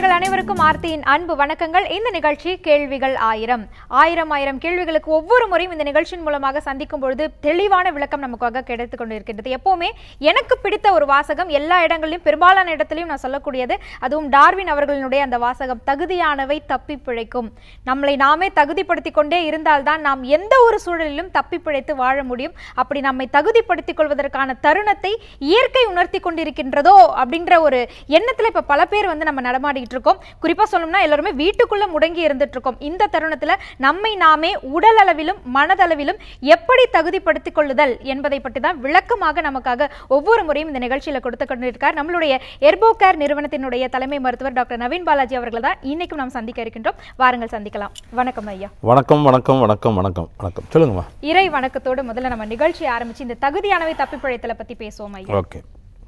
நேயர்கள் அனைவருக்கும் ஆர்த்தியின் அன்பு வணக்கங்கள் இந்த நிகழ்ச்சி கேள்விகள் ஆயிரம் ஆயிரம் ஆயிரம் கேள்விகளுக்கு ஒவ்வொரு முறையும் இந்த நிகழ்ச்சியின் மூலமாக சந்திக்கும் பொழுது தெளிவான விளக்கம் நமக்காக கிடைத்துக் கொண்டிருக்கின்றது எப்பவுமே எனக்கு பிடித்த ஒரு வாசகம் எல்லா இடங்களிலும் பெரும்பாலான இடத்திலையும் நான் சொல்லக்கூடியது அதுவும் டார்வின் அவர்களினுடைய அந்த வாசகம் தகுதியானவை தப்பி பிழைக்கும் நம்மளை நாமே தகுதிப்படுத்திக் கொண்டே இருந்தால்தான் நாம் எந்த ஒரு சூழலிலும் தப்பி பிழைத்து வாழ முடியும் அப்படி நம்மை தகுதிப்படுத்திக் கொள்வதற்கான தருணத்தை இயற்கை உணர்த்தி கொண்டிருக்கின்றதோ அப்படின்ற ஒரு எண்ணத்துல இப்ப பல பேர் வந்து நம்ம நடமாடிட்டு இருக்கோம் குறிப்பா சொல்லணும்னா எல்லாருமே வீட்டுக்குள்ள முடங்கி இருந்துட்டு இருக்கோம் இந்த தருணத்துல நம்மை நாமே உடல் அளவிலும் மனதளவிலும் எப்படி தகுதிப்படுத்திக் கொள்ளுதல் என்பதை பற்றி தான் விளக்கமாக நமக்காக ஒவ்வொரு முறையும் இந்த நிகழ்ச்சியில கொடுத்து கொண்டிருக்கார் நம்மளுடைய எர்போ கேர் நிறுவனத்தினுடைய தலைமை மருத்துவர் டாக்டர் நவீன் பாலாஜி அவர்களை தான் இன்னைக்கும் நாம் சந்திக்க இருக்கின்றோம் வாருங்கள் சந்திக்கலாம் வணக்கம் ஐயா வணக்கம் வணக்கம் வணக்கம் வணக்கம் வணக்கம் சொல்லுங்கம்மா இறை வணக்கத்தோடு முதல்ல நம்ம நிகழ்ச்சி ஆரம்பிச்சு இந்த தகுதியானவை தப்பி பிழைத்தலை பத்தி பேசுவோம் ஐயா ஓகே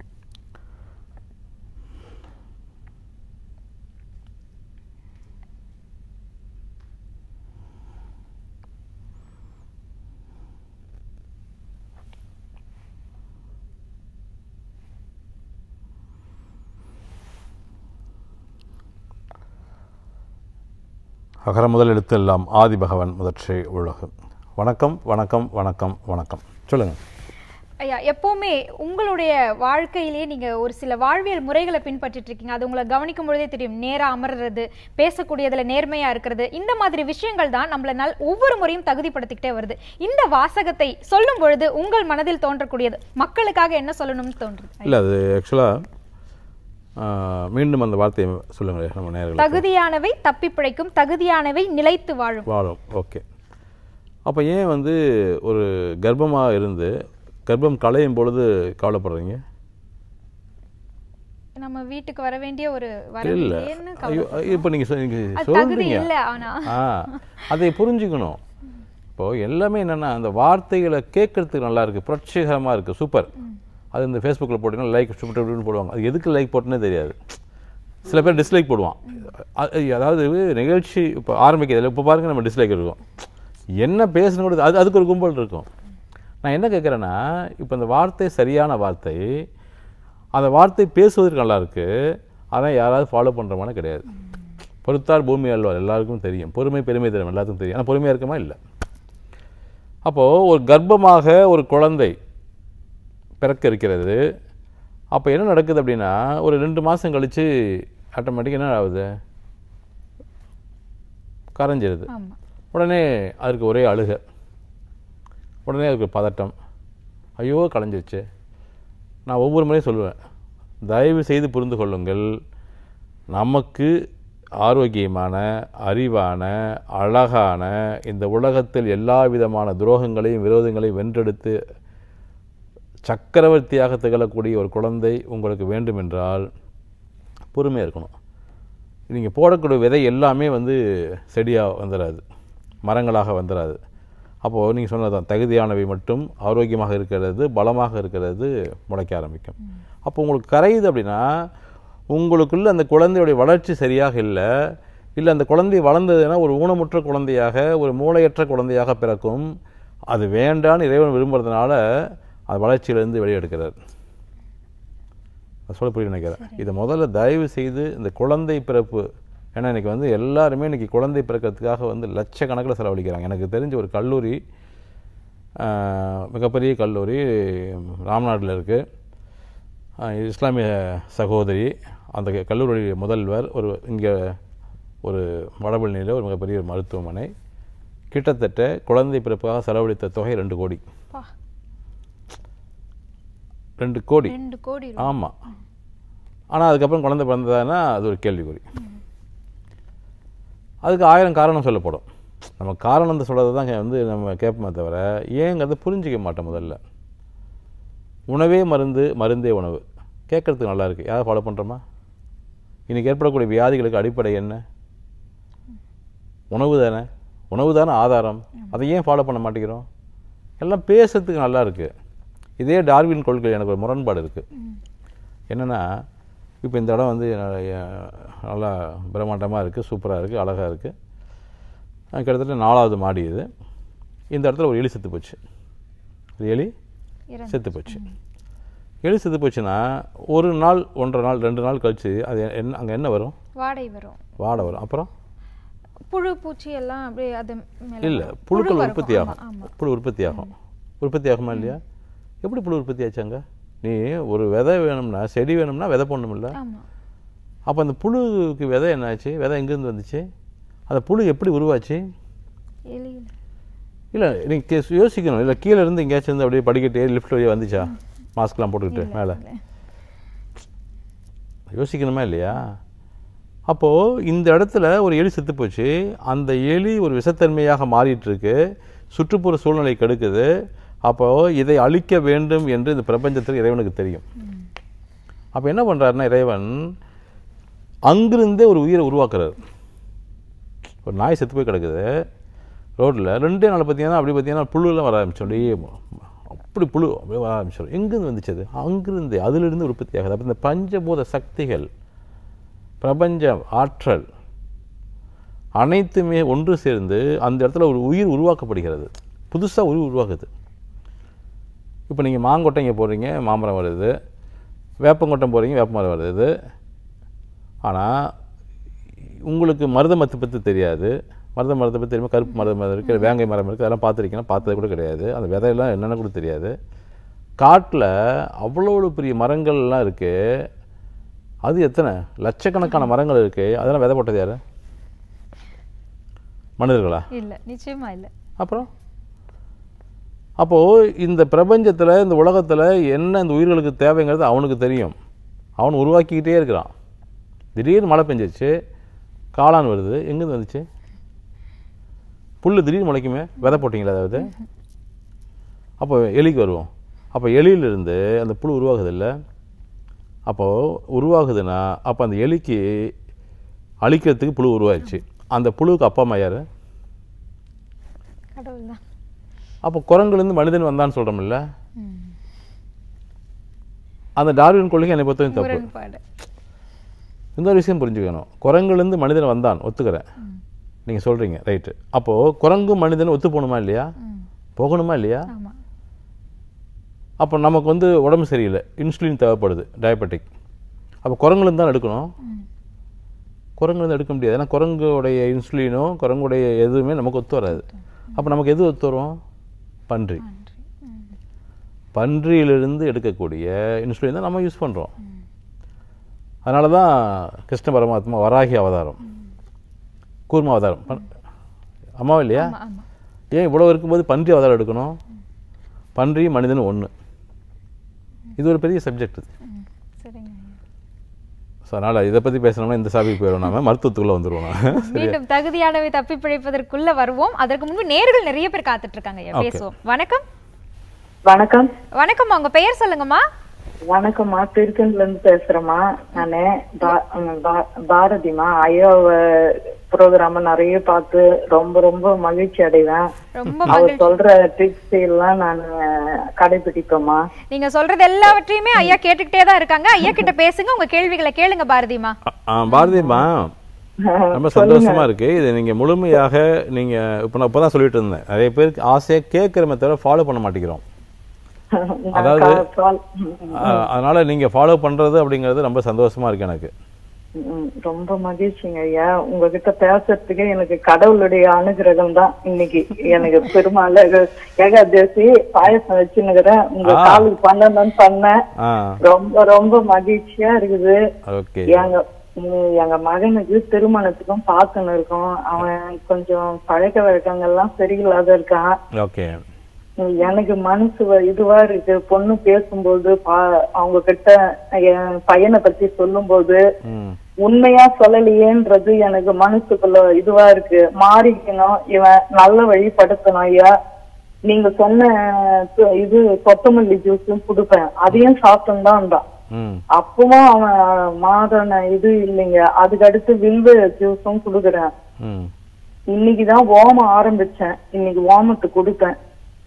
அகர முதல் எழுத்தெல்லாம் ஆதி பகவன் முதற்றே உலகம் வணக்கம் வணக்கம் வணக்கம் வணக்கம் சொல்லுங்கள் ஐயா எப்பவுமே உங்களுடைய வாழ்க்கையிலேயே நீங்க ஒரு சில வாழ்வியல் முறைகளை பின்பற்றிட்டு இருக்கீங்க அது உங்களை கவனிக்கும் பொழுதே தெரியும் நேரா அமர்றது பேசக்கூடியதுல நேர்மையா இருக்கிறது இந்த மாதிரி விஷயங்கள் தான் நம்மள நாள் ஒவ்வொரு முறையும் தகுதிப்படுத்திக்கிட்டே வருது இந்த வாசகத்தை சொல்லும் பொழுது உங்கள் மனதில் தோன்றக்கூடியது மக்களுக்காக என்ன சொல்லணும்னு தோன்றுது இல்லை அது ஆக்சுவலாக மீண்டும் அந்த வார்த்தையை சொல்லுங்களேன் நம்ம நேரில் தகுதியானவை தப்பி பிழைக்கும் தகுதியானவை நிலைத்து வாழும் வாழும் ஓகே அப்போ ஏன் வந்து ஒரு கர்ப்பமாக இருந்து கர்ப்பம் களையும் பொழுது கவலைப்படுறீங்க நம்ம வீட்டுக்கு வர வேண்டிய ஒரு இல்லை வரவேன்னு ஐயோ இப்போ நீங்கள் அது தகுதி சொல்கிறீங்க இல்ல ஆனா ஆ அதை புரிஞ்சுக்கணும் இப்போது எல்லாமே என்னென்னா அந்த வார்த்தைகளை கேட்கறதுக்கு நல்லா இருக்குது புரட்சிகரமாக இருக்குது சூப்பர் அது இந்த ஃபேஸ்புக்கில் போட்டிங்கன்னா லைக் சூப்பர் போடுவாங்க அது எதுக்கு லைக் போட்டுனே தெரியாது சில பேர் டிஸ்லைக் போடுவான் அ- அதாவது நிகழ்ச்சி இப்போ ஆரம்பிக்கிறதுல இப்போ பாருங்க நம்ம டிஸ்லைக் இருக்கும் என்ன பேசணும் கூட அது அதுக்கு ஒரு கும்பல் இருக்கும் நான் என்ன கேட்குறேன்னா இப்போ இந்த வார்த்தை சரியான வார்த்தை அந்த வார்த்தை பேசுவதற்கு நல்லா இருக்கு ஆனால் யாராவது ஃபாலோ பண்ணுறமான கிடையாது பொறுத்தார் பூமி அல்வார் எல்லாருக்கும் தெரியும் பொறுமை பெருமை தெரியும் எல்லாத்துக்கும் தெரியும் ஆனால் பொறுமையாக இருக்குமா இல்லை அப்போது ஒரு கர்ப்பமாக ஒரு குழந்தை பிறக்க இருக்கிறது அப்போ என்ன நடக்குது அப்படின்னா ஒரு ரெண்டு மாதம் கழித்து ஆட்டோமேட்டிக் என்ன ஆகுது கரைஞ்சிருது ஆமா உடனே அதுக்கு ஒரே அழுக உடனே அதுக்கு பதட்டம் ஐயோ கலைஞ்சிருச்சு நான் ஒவ்வொரு முறையும் சொல்லுவேன் தயவு செய்து புரிந்து கொள்ளுங்கள் நமக்கு ஆரோக்கியமான அறிவான அழகான இந்த உலகத்தில் எல்லா விதமான துரோகங்களையும் விரோதங்களையும் வென்றெடுத்து சக்கரவர்த்தியாக திகழக்கூடிய ஒரு குழந்தை உங்களுக்கு வேண்டுமென்றால் பொறுமையாக இருக்கணும் நீங்கள் போடக்கூடிய விதை எல்லாமே வந்து செடியாக வந்துடாது மரங்களாக வந்துடாது அப்போது நீங்கள் சொன்னதான் தகுதியானவை மட்டும் ஆரோக்கியமாக இருக்கிறது பலமாக இருக்கிறது முளைக்க ஆரம்பிக்கும் அப்போ உங்களுக்கு கரையுது அப்படின்னா உங்களுக்குள்ள அந்த குழந்தையுடைய வளர்ச்சி சரியாக இல்லை இல்லை அந்த குழந்தை வளர்ந்ததுன்னா ஒரு ஊனமுற்ற குழந்தையாக ஒரு மூளையற்ற குழந்தையாக பிறக்கும் அது வேண்டான்னு இறைவன் விரும்புறதுனால அது வளர்ச்சியிலேருந்து வெளியெடுக்கிறார் நான் சொல்ல புரிய நினைக்கிறேன் இதை முதல்ல தயவு செய்து இந்த குழந்தை பிறப்பு ஏன்னா இன்னைக்கு வந்து எல்லாருமே இன்னைக்கு குழந்தை பிறக்கிறதுக்காக வந்து லட்சக்கணக்கில் செலவழிக்கிறாங்க எனக்கு தெரிஞ்ச ஒரு கல்லூரி ஆஹ், மிகப்பெரிய கல்லூரி ராம்நாட்டில் இருக்குது இஸ்லாமிய சகோதரி அந்த கல்லூரி முதல்வர் ஒரு இங்கே ஒரு வடபழனியில் ஒரு மிகப்பெரிய ஒரு மருத்துவமனை கிட்டத்தட்ட குழந்தை பிறப்புக்காக செலவழித்த தொகை ரெண்டு கோடி பா, ரெண்டு கோடி ரெண்டு கோடி ரூபாய். ஆமாம் ஆனால் அதுக்கப்புறம் குழந்தை பிறந்ததானா அது ஒரு கேள்விக்குறி அதுக்கு ஆயிரம் காரணம் சொல்லப்படும் நம்ம காரணத்தை சொல்கிறத தான் வந்து நம்ம கேட்போமே தவிர ஏங்கிறத புரிஞ்சிக்க மாட்டோம் முதல்ல உணவே மருந்து மருந்தே உணவு கேட்குறதுக்கு நல்லா இருக்குது யாரை ஃபாலோ பண்ணுறோமா இன்றைக்கி ஏற்படக்கூடிய வியாதிகளுக்கு அடிப்படை என்ன உணவு தானே உணவு தானே ஆதாரம் அதை ஏன் ஃபாலோ பண்ண மாட்டேங்கிறோம் எல்லாம் பேசுறதுக்கு நல்லா இருக்குது இதே டார்வின் கொள்கை எனக்கு ஒரு முரண்பாடு இருக்குது என்னென்னா இப்போ இந்த இடம் வந்து அஹ், நல்லா பிரம்மாண்டமாக இருக்குது சூப்பராக இருக்குது அழகாக இருக்குது கிட்டத்தட்ட நாலாவது மாடி இது இந்த இடத்துல ஒரு எலி செத்து போச்சு ஒரு எலி இறந்து. செத்து போச்சு எலி செத்து போச்சுன்னா ஒரு நாள் ஒன்றரை நாள் ரெண்டு நாள் கழிச்சு அது என்ன அங்கே என்ன வரும் வாடை வரும் வாடை வரும் அப்புறம் புழு பூச்சி எல்லாம் அப்படியே அது மேல இல்லை வரும். புழுக்கள் புழு உற்பத்தி வரும். ஆகும் ஆமா, ஆமா. புழு உற்பத்தி ஆகும் உற்பத்தி ஆகுமா இல்லையா எப்படி புழு உற்பத்தி ஆச்சாங்க நீ ஒரு விதை வேணும்னா செடி வேணும்னா விதை போடணுமில்ல ஆமா அப்போ அந்த புழுக்கு விதை என்னாச்சு விதை எங்கேருந்து வந்துச்சு அந்த புழு எப்படி உருவாச்சு எலியில் இல்லை நீங்கள் யோசிக்கணும் இல்லை கீழே இருந்து எங்கேயாச்சும் இருந்து அப்படியே படிக்கட்டு ஏறி லிஃப்ட் வழியாக வந்துச்சா மாஸ்க்லாம் போட்டுக்கிட்டு மேலே இல்ல. யோசிக்கணுமா இல்லையா அப்போது இந்த இடத்துல ஒரு எலி செத்து போச்சு அந்த எலி ஒரு விஷத்தன்மையாக மாறிட்டு இருக்கு சுற்றுப்புற சூழ்நிலை கெடுக்குது அப்போது இதை அழிக்க வேண்டும் என்று இந்த பிரபஞ்சத்தில் இறைவனுக்கு தெரியும் அப்போ என்ன பண்ணுறாருன்னா இறைவன் அங்கிருந்தே ஒரு உயிரை உருவாக்குறாரு ஒரு நாய் செத்து போய் கிடக்குது ரோட்டில் ரெண்டே நாள் பார்த்தீங்கன்னா அப்படி பார்த்தீங்கன்னா புழுலாம் வர ஆரம்பிச்சோம் அப்படியே அப்படி புழு அப்படியே வர ஆரம்பிச்சிடும் எங்கேருந்து வந்துச்சு அது அங்கிருந்து அதிலிருந்து உற்பத்தி ஆகுது அப்போ இந்த பஞ்சபூத சக்திகள் பிரபஞ்ச ஆற்றல் அனைத்துமே ஒன்று சேர்ந்து அந்த இடத்துல ஒரு உயிர் உருவாக்கப்படுகிறது புதுசாக உயிர் உருவாகுது இப்போ நீங்கள் மாங்கொட்டைங்க போடுறீங்க மாமரம் வருது வேப்பங்கொட்டம் போடுறீங்க வேப்பமரம் வருது ஆனால் உங்களுக்கு மருத மரத்தை பற்றி தெரியாது மருத மரத்தை பற்றி தெரியுமா கருப்பு மருத மரம் இருக்குது வேங்கை மரம் இருக்குது அதெல்லாம் பார்த்துருக்கீங்கன்னா பார்த்தது கூட கிடையாது அந்த விதையெல்லாம் என்னென்னு கூட தெரியாது காட்டில் அவ்வளோ பெரிய மரங்கள்லாம் இருக்குது அது எத்தனை லட்சக்கணக்கான மரங்கள் இருக்குது அதெல்லாம் விதை போட்டது யார் மனிதர்களா இல்ல நிச்சயமா இல்ல அப்புறம் அப்போது இந்த பிரபஞ்சத்தில் இந்த உலகத்தில் என்ன இந்த உயிர்களுக்கு தேவைங்கிறது அவனுக்கு தெரியும் அவன் உருவாக்கிக்கிட்டே இருக்கிறான் திடீர்னு மழை பெஞ்சிருச்சு காளான் வருது எங்கேருந்து வந்துச்சு புல் திடீர்னு முளைக்குமே விதை போட்டிங்களா அதாவது அப்போ எலிக்கு வருவோம் அப்போ எலியிலிருந்து அந்த புழு உருவாகுது இல்லை அப்போது உருவாகுதுன்னா அப்போ அந்த எலிக்கு அழிக்கிறதுக்கு புழு உருவாயிடுச்சு அந்த புழுவுக்கு அப்பா அம்மா யார் கடவுள் தான் அப்போ குரங்குலேருந்து மனிதன் வந்தான்னு சொல்கிறோம்ல அந்த டார்வின் கொள்கை என்னை பொறுத்தவரைக்கும் தப்பு முரண்பாடு இந்த ஒரு விஷயம் புரிஞ்சுக்கணும் குரங்குலேருந்து மனிதன் வந்தான் ஒத்துக்கிறேன் நீங்கள் சொல்கிறீங்க ரைட்டு அப்போது குரங்கும் மனிதனும் ஒத்து போகணுமா இல்லையா ம். போகணுமா இல்லையா ஆமா அப்போ நமக்கு வந்து உடம்பு சரியில்லை இன்சுலின் தேவைப்படுது டயபெட்டிக் அப்போ குரங்குலேருந்து தான் எடுக்கணும் குரங்குலேருந்து எடுக்க முடியாது ஏன்னா குரங்குடைய இன்சுலினோ குரங்குடைய எதுவுமே நமக்கு ஒத்து வராது அப்போ நமக்கு எது ஒத்து வரும் பன்றி நன்றி ம். பன்றியிலிருந்து எடுக்கக்கூடிய இன்சுலின் தான் நம்ம யூஸ் பண்ணுறோம் அதனால தான் கிருஷ்ண பரமாத்மா வராகி அவதாரம் கூர்ம அவதாரம் பன்- அம்மாவா இல்லையா ஆமா ஆமா ஏன் இவ்வளோ இருக்கும்போது பன்றி அவதாரம் எடுக்கணும் பன்றி மனிதன் ஒன்று இது ஒரு பெரிய சப்ஜெக்ட் இது ம். சரிங்க ஐயா. ஸோ அதனால் இதை பற்றி பேசணும்னா இந்த சாபிக்கு போயிடும் நாம மருத்துவத்துக்குள்ளே வந்துருவோம் நான் மீண்டும் தகுதியானவை தப்பி பிழைப்பதற்குள்ள வருவோம் அதற்கு முன்பு நேர்கள் நிறைய பேர் காத்துட்டு இருக்காங்க ஐயா Okay. பேசுவோம் வணக்கம் வணக்கம் வணக்கம்மா உங்க பெயர் சொல்லுங்கம்மா வணக்கம்மா திருக்கன்ல இருந்து பேசுறேம்மா நானு பா- ம், பா- பாரதிமா ஐயாவ ப்ரோக்ராம நிறைய பார்த்து ரொம்ப ரொம்ப மகிழ்ச்சி அடைவேன் ரொம்ப அவர் மகிழ்ச்சி சொல்ற டிப்ஸ் எல்லாம் நான் கடைபிடிப்பேம்மா நீங்க சொல்றது எல்லாவற்றையுமே ஐயா கேட்டுக்கிட்டே தான் இருக்காங்க ஐயா கிட்ட பேசுங்க உங்க கேள்விகளை கேளுங்க பாரதிமா ஆ பாரதியம்மா ரொம்ப சந்தோஷமா இருக்கு இது நீங்க முழுமையாக நீங்க இப்போ நான் இப்போதான் சொல்லிட்டு இருந்தேன் நிறைய பேருக்கு ஆசையாக கேட்குறமே தவிர ஃபாலோ பண்ண மாட்டேங்கிறோம் நான் அதாவது- கா- கால்- ம், ஆ, அதனால நீங்க ஃபாலோ பண்றது அப்படிங்கிறது ரொம்ப சந்தோஷமா இருக்கு எனக்கு ம், ரொம்ப மகிழ்ச்சிங்க ஐயா உங்ககிட்ட பேசுறதுக்கு எனக்கு கடவுளுடைய அனுகிரகம் தான் இன்னைக்கு எனக்கு பெருமாள் ஏகாதசி பாயசம் வச்சுன்னுக்கிறேன் உங்க ஆ. காலுக்கு பண்ணணும்னு பண்ணேன் ஆ ரொம்ப ரொம்ப மகிழ்ச்சியா இருக்குது ஓகே எங்க ம், எங்க மகனுக்கு திருமணத்துக்கும் பார்க்கணும் இருக்கோம் அவன் கொஞ்சம் பழக்க வழக்கங்கள்லாம் சரியில்லாத இருக்கான் ஓகே ம், எனக்கு மனசு வ- இதுவா இருக்கு பொண்ணு பேசும்போது பா- அவங்க கிட்ட என் பையனை பத்தி சொல்லும்போது ம் உண்மையா சொல்லலையேன்றது எனக்கு மனசுக்குள்ள இதுவா இருக்கு மாறிக்கணும் இவன் நல்ல வழிபடுத்தணும் ஐயா நீங்க சொன்ன து- இது கொத்தமல்லி ஜூஸும் கொடுப்பேன் அதையும் சாப்பிட்டு தான் இருந்தான் ம் அப்பவும் அவன் மாதன இது இல்லைங்க அதுக்கு அடுத்து வில்வ ஜூஸும் கொடுக்குறேன் ம் இன்னைக்குதான் ஓமம் ஆரம்பிச்சேன் இன்னைக்கு ஓமத்துக்கு கொடுப்பேன்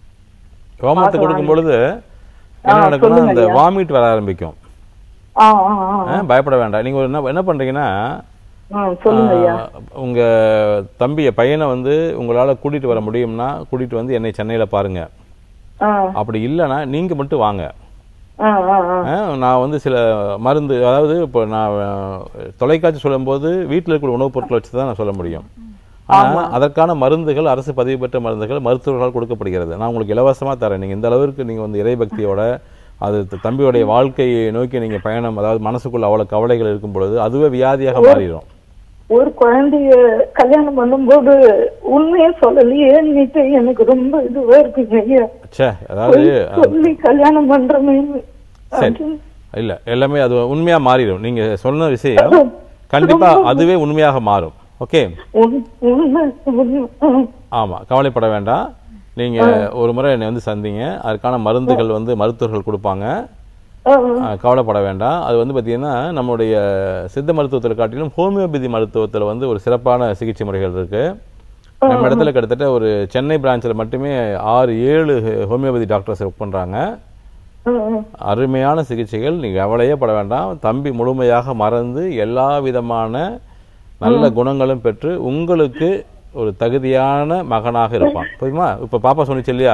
ஹோமத்தை கொடுக்கும் பொழுது என்ன ஆ, நடக்கும்னா சொல்லுங்க அந்த ஐயா. வாமிட் வர ஆரம்பிக்கும் ஆ ஆ ஆ, ஆ, பயப்பட வேண்டாம் நீங்க ஒரு என்ன என்ன பண்றீங்கன்னா ஆ சொல்லுங்க ஐயா ஆ, உங்க தம்பிய பையனை வந்து உங்களால கூட்டிட்டு வர முடியும்னா கூட்டிட்டு வந்து என்னை சென்னையில பாருங்க ஆ அப்படி இல்லைன்னா நீங்க மட்டும் வாங்க ஆ ஆ ஆ ஆ, நான் வந்து சில மருந்து அதாவது இப்போ நான் அஹ், தொலைக்காட்சி சொல்லும்போது வீட்டில் இருக்கிற உணவுப் பொருட்களை வச்சு தான் நான் சொல்ல முடியும் ஆனால் அதற்கான மருந்துகள் அரசு பதிவு பெற்ற மருந்துகள் மருத்துவர்களால் கொடுக்கப்படுகிறது நான் உங்களுக்கு இலவசமாக தரேன் நீங்கள் இந்த அளவிற்கு நீங்கள் வந்து இறைபக்தியோட அது த- தம்பியோடைய வாழ்க்கையை நோக்கி நீங்கள் பயணம் அதாவது மனசுக்குள்ள அவ்வளோ கவலைகள் இருக்கும் பொழுது அதுவே வியாதியாக மாறிடும் ஒரு குழந்தைய கல்யாணம் பண்ணும்போது உண்மையை சொல்லலையேன்னுட்டு எனக்கு ரொம்ப இதுவா இருக்குங்க ஐயா ச்சே அதாவது அஹ், சொல்லி கல்யாணம் பண்றமேன்னு சரி இல்ல எல்லாமே அது உண்மையா மாறிடும் நீங்க சொன்ன விஷயம் கண்டிப்பா அதுவே உண்மையாக மாறும் ஓகே உண்- உண்மை உண்மை ம். ஆமா கவலைப்பட வேண்டாம் நீங்க ஒரு முறை என்னை வந்து சந்திங்க அதுக்கான மருந்துகள் வந்து மருத்துவர்கள் கொடுப்பாங்க ஆ, ஆ, கவலைப்பட வேண்டாம் அது வந்து பார்த்தீங்கன்னா நம்முடைய சித்த மருத்துவத்தில் காட்டிலும் ஹோமியோபதி மருத்துவத்தில் வந்து ஒரு சிறப்பான சிகிச்சை முறைகள் இருக்கு நம்ம இடத்துல கிட்டத்தட்ட ஒரு சென்னை பிரான்ச்சில் மட்டுமே ஆறு ஏழு ஹோமியோபதி டாக்டர்ஸ் ஒர்க் பண்ணுறாங்க ம், ம். அருமையான சிகிச்சைகள் நீங்கள் கவலையே பட வேண்டாம் தம்பி முழுமையாக மறந்து எல்லா விதமான நல்ல குணங்களும் பெற்று உங்களுக்கு ஒரு தகுதியான மகனாக இருப்பான் புரியுமா இப்போ பாப்பா சொன்னிச்சு இல்லையா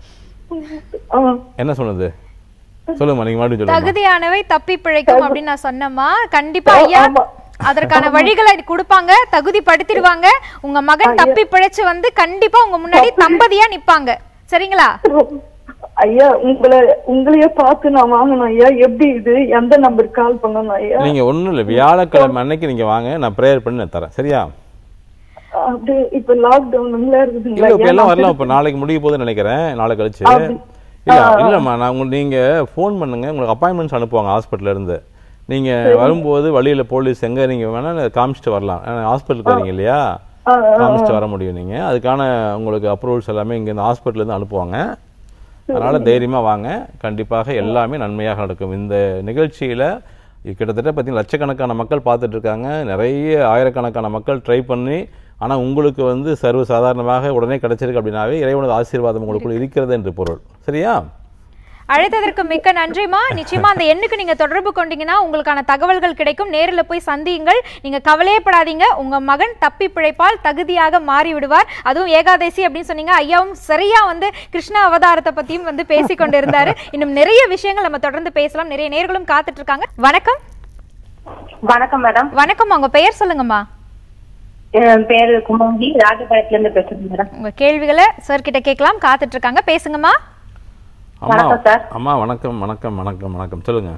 ஆ. என்ன சொன்னது சொல்லுங்கம்மா நீங்கள் மறுபடியும் சொல்லுங்க தகுதியானவை தப்பி பிழைக்கும் அப்படின்னு நான் சொன்னேம்மா கண்டிப்பா ஐயா ஆமா. அதற்கான வழிகளை கொடுப்பாங்க தகுதிப்படுத்திடுவாங்க உங்க மகன் தப்பி பிழைச்சு வந்து கண்டிப்பா உங்க முன்னாடி தம்பதியா நிப்பாங்க சரிங்களா ஐயா உங்களை உங்களையே பார்த்து நான் வாங்கணும் ஐயா எப்படி இது எந்த நம்பருக்கு கால் பண்ணணும் ஐயா நீங்க ஒண்ணும் இல்லை வியாழக்கிழமை அன்னைக்கு நீங்க வாங்க நான் ப்ரேயர் பண்ணி நான் தரேன் சரியா அப்படி இப்ப லாக்டவுன்ல இருக்குதுங்களா இல்ல இப்ப ஐயா எல்லாம் வரலாம் இப்ப நாளைக்கு முடிய போகுதுன்னு நினைக்கிறேன் நாளை கழிச்சு இல்ல இல்லம்மா நான் உங்களுக்கு நீங்க ஃபோன் பண்ணுங்க உங்களுக்கு அப்பாயின்மெண்ட்ஸ் அனுப்புவாங்க ஹாஸ்பிட்டல்ல இருந்து நீங்க வரும்போது வழியில போலீஸ் எங்க நீங்க வேணா காமிச்சிட்டு வரலாம் ஹாஸ்பிட்டலுக்கு வரீங்க இல்லையா ஆ, காமிச்சிட்டு வர முடியும் நீங்க அதுக்கான உங்களுக்கு அப்ரூவல்ஸ் எல்லாமே இங்க இந்த ஹாஸ்பிட்டல்ல இருந்து அனுப்புவாங்க அதனால தைரியமா வாங்க கண்டிப்பாக எல்லாமே நன்மையாக நடக்கும் இந்த நிகழ்ச்சியில கிட்டத்தட்ட பார்த்தீங்கன்னா லட்சக்கணக்கான மக்கள் பார்த்துட்டு இருக்காங்க நிறைய ஆயிரக்கணக்கான மக்கள் ட்ரை பண்ணி ஆனா உங்களுக்கு வந்து சர்வ சாதாரணமாக உடனே கிடைச்சிருக்கு அப்படின்னாவே இறைவனது ஆசீர்வாதம் உங்களுக்குள் இருக்கிறது என்று பொருள் சரியா அழைத்ததற்கு மிக்க நன்றிமா நிச்சயமா அந்த எண்ணுக்கு நீங்க தொடர்பு கொண்டீங்கன்னா உங்களுக்கான தகவல்கள் கிடைக்கும் நேர்ல போய் சந்தியுங்கள் நீங்க கவலையப்படாதீங்க உங்க மகன் தப்பி பிழைப்பால் தகுதியாக மாறி விடுவார் அதுவும் ஏகாதசி அப்படின்னு சொன்னீங்க ஐயாவும் சரியா வந்து கிருஷ்ண அவதாரத்தை பத்தியும் வந்து பேசிக் கொண்டிருந்தாரு இன்னும் நிறைய விஷயங்கள் நம்ம தொடர்ந்து பேசலாம் நிறைய நேர்களும் காத்துட்டு இருக்காங்க வணக்கம் வணக்கம் மேடம் வணக்கம் உங்க பெயர் சொல்லுங்கம்மா என் பேரு குமாரி ராஜபாளையத்துல இருந்து பேசுறேன் மேடம் உங்க கேள்விகளை சார் கிட்ட கேட்கலாம் காத்துட்டு இருக்காங்க பேசுங்கம்மா அம்மா வணக்கம் சார். அம்மா வணக்கம் வணக்கம் வணக்கம் வணக்கம் சொல்லுங்க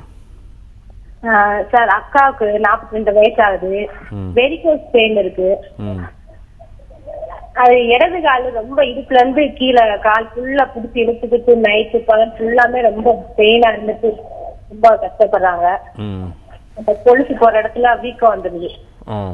ஆஹ் சார் அக்காவுக்கு நாற்பத்தி ரெண்டு வயசு ஆகுது ம். வெரிகோஸ் பெயின் இருக்கு ம் அது இடது கால் ரொம்ப இடுப்புல இருந்து கீழே கால் ஃபுல்லா புடிச்சு இழுத்துக்கிட்டு நைட்டு பகல் ஃபுல்லாமே ரொம்ப பெயினா இருந்துட்டு ரொம்ப கஷ்டப்படுறாங்க ம் அந்த கொலுசு போற இடத்துல வீக்கம் வந்துருது ம்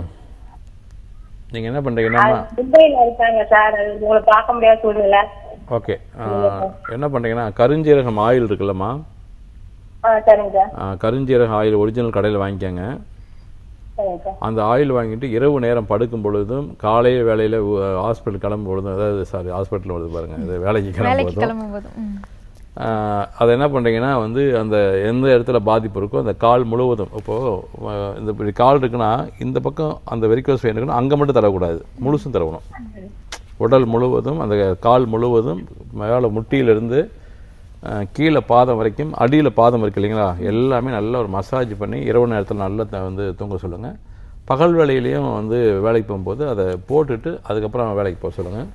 நீங்க என்ன பண்றீங்கன்னா அது மும்பைல இருக்காங்க சார் அது உங்களை பார்க்க முடியாத சூழ்நிலை ஓகே என்ன பண்றீங்கன்னா கருஞ்சீரகம் ஆயில் இருக்குல்லம்மா ஆ சரிங்க சார் ஆ, கருஞ்சீரகம் ஆயில் ஒரிஜினல் கடையில் வாங்கிக்கோங்க சரிங்க சார் அந்த ஆயில் வாங்கிட்டு இரவு நேரம் படுக்கும் பொழுதும் காலையில் வேலையில் ஹாஸ்பிட்டல் கிளம்பும் பொழுதும் அதாவது சாரி ஹாஸ்பிட்டல் வருது பாருங்க இது வேலைக்கு கிளம்பும் வேலைக்கு பொழுதும் கிளம்பும் போதும் ம். ஆஹ் அதை என்ன பண்ணுறீங்கன்னா வந்து அந்த எந்த இடத்துல பாதிப்பு இருக்கோ அந்த கால் முழுவதும் இப்போது இந்த இப்படி கால் இருக்குன்னா இந்த பக்கம் அந்த வெரிக்கோஸ் வெயின் இருக்குன்னா அங்கே மட்டும் தரக்கூடாது முழுசும் தரணும் உடல் முழுவதும் அந்த கால் முழுவதும் மேலே முட்டியிலிருந்து ஆஹ் கீழே பாதம் வரைக்கும் அடியில் பாதம் இருக்கு இல்லைங்களா எல்லாமே நல்லா ஒரு மசாஜ் பண்ணி இரவு நேரத்தில் நல்லா த- வந்து தூங்க சொல்லுங்கள் பகல் வேலையிலையும் வந்து வேலைக்கு போகும்போது அதை போட்டுட்டு அதுக்கப்புறம் வேலைக்கு போக சொல்லுங்கள்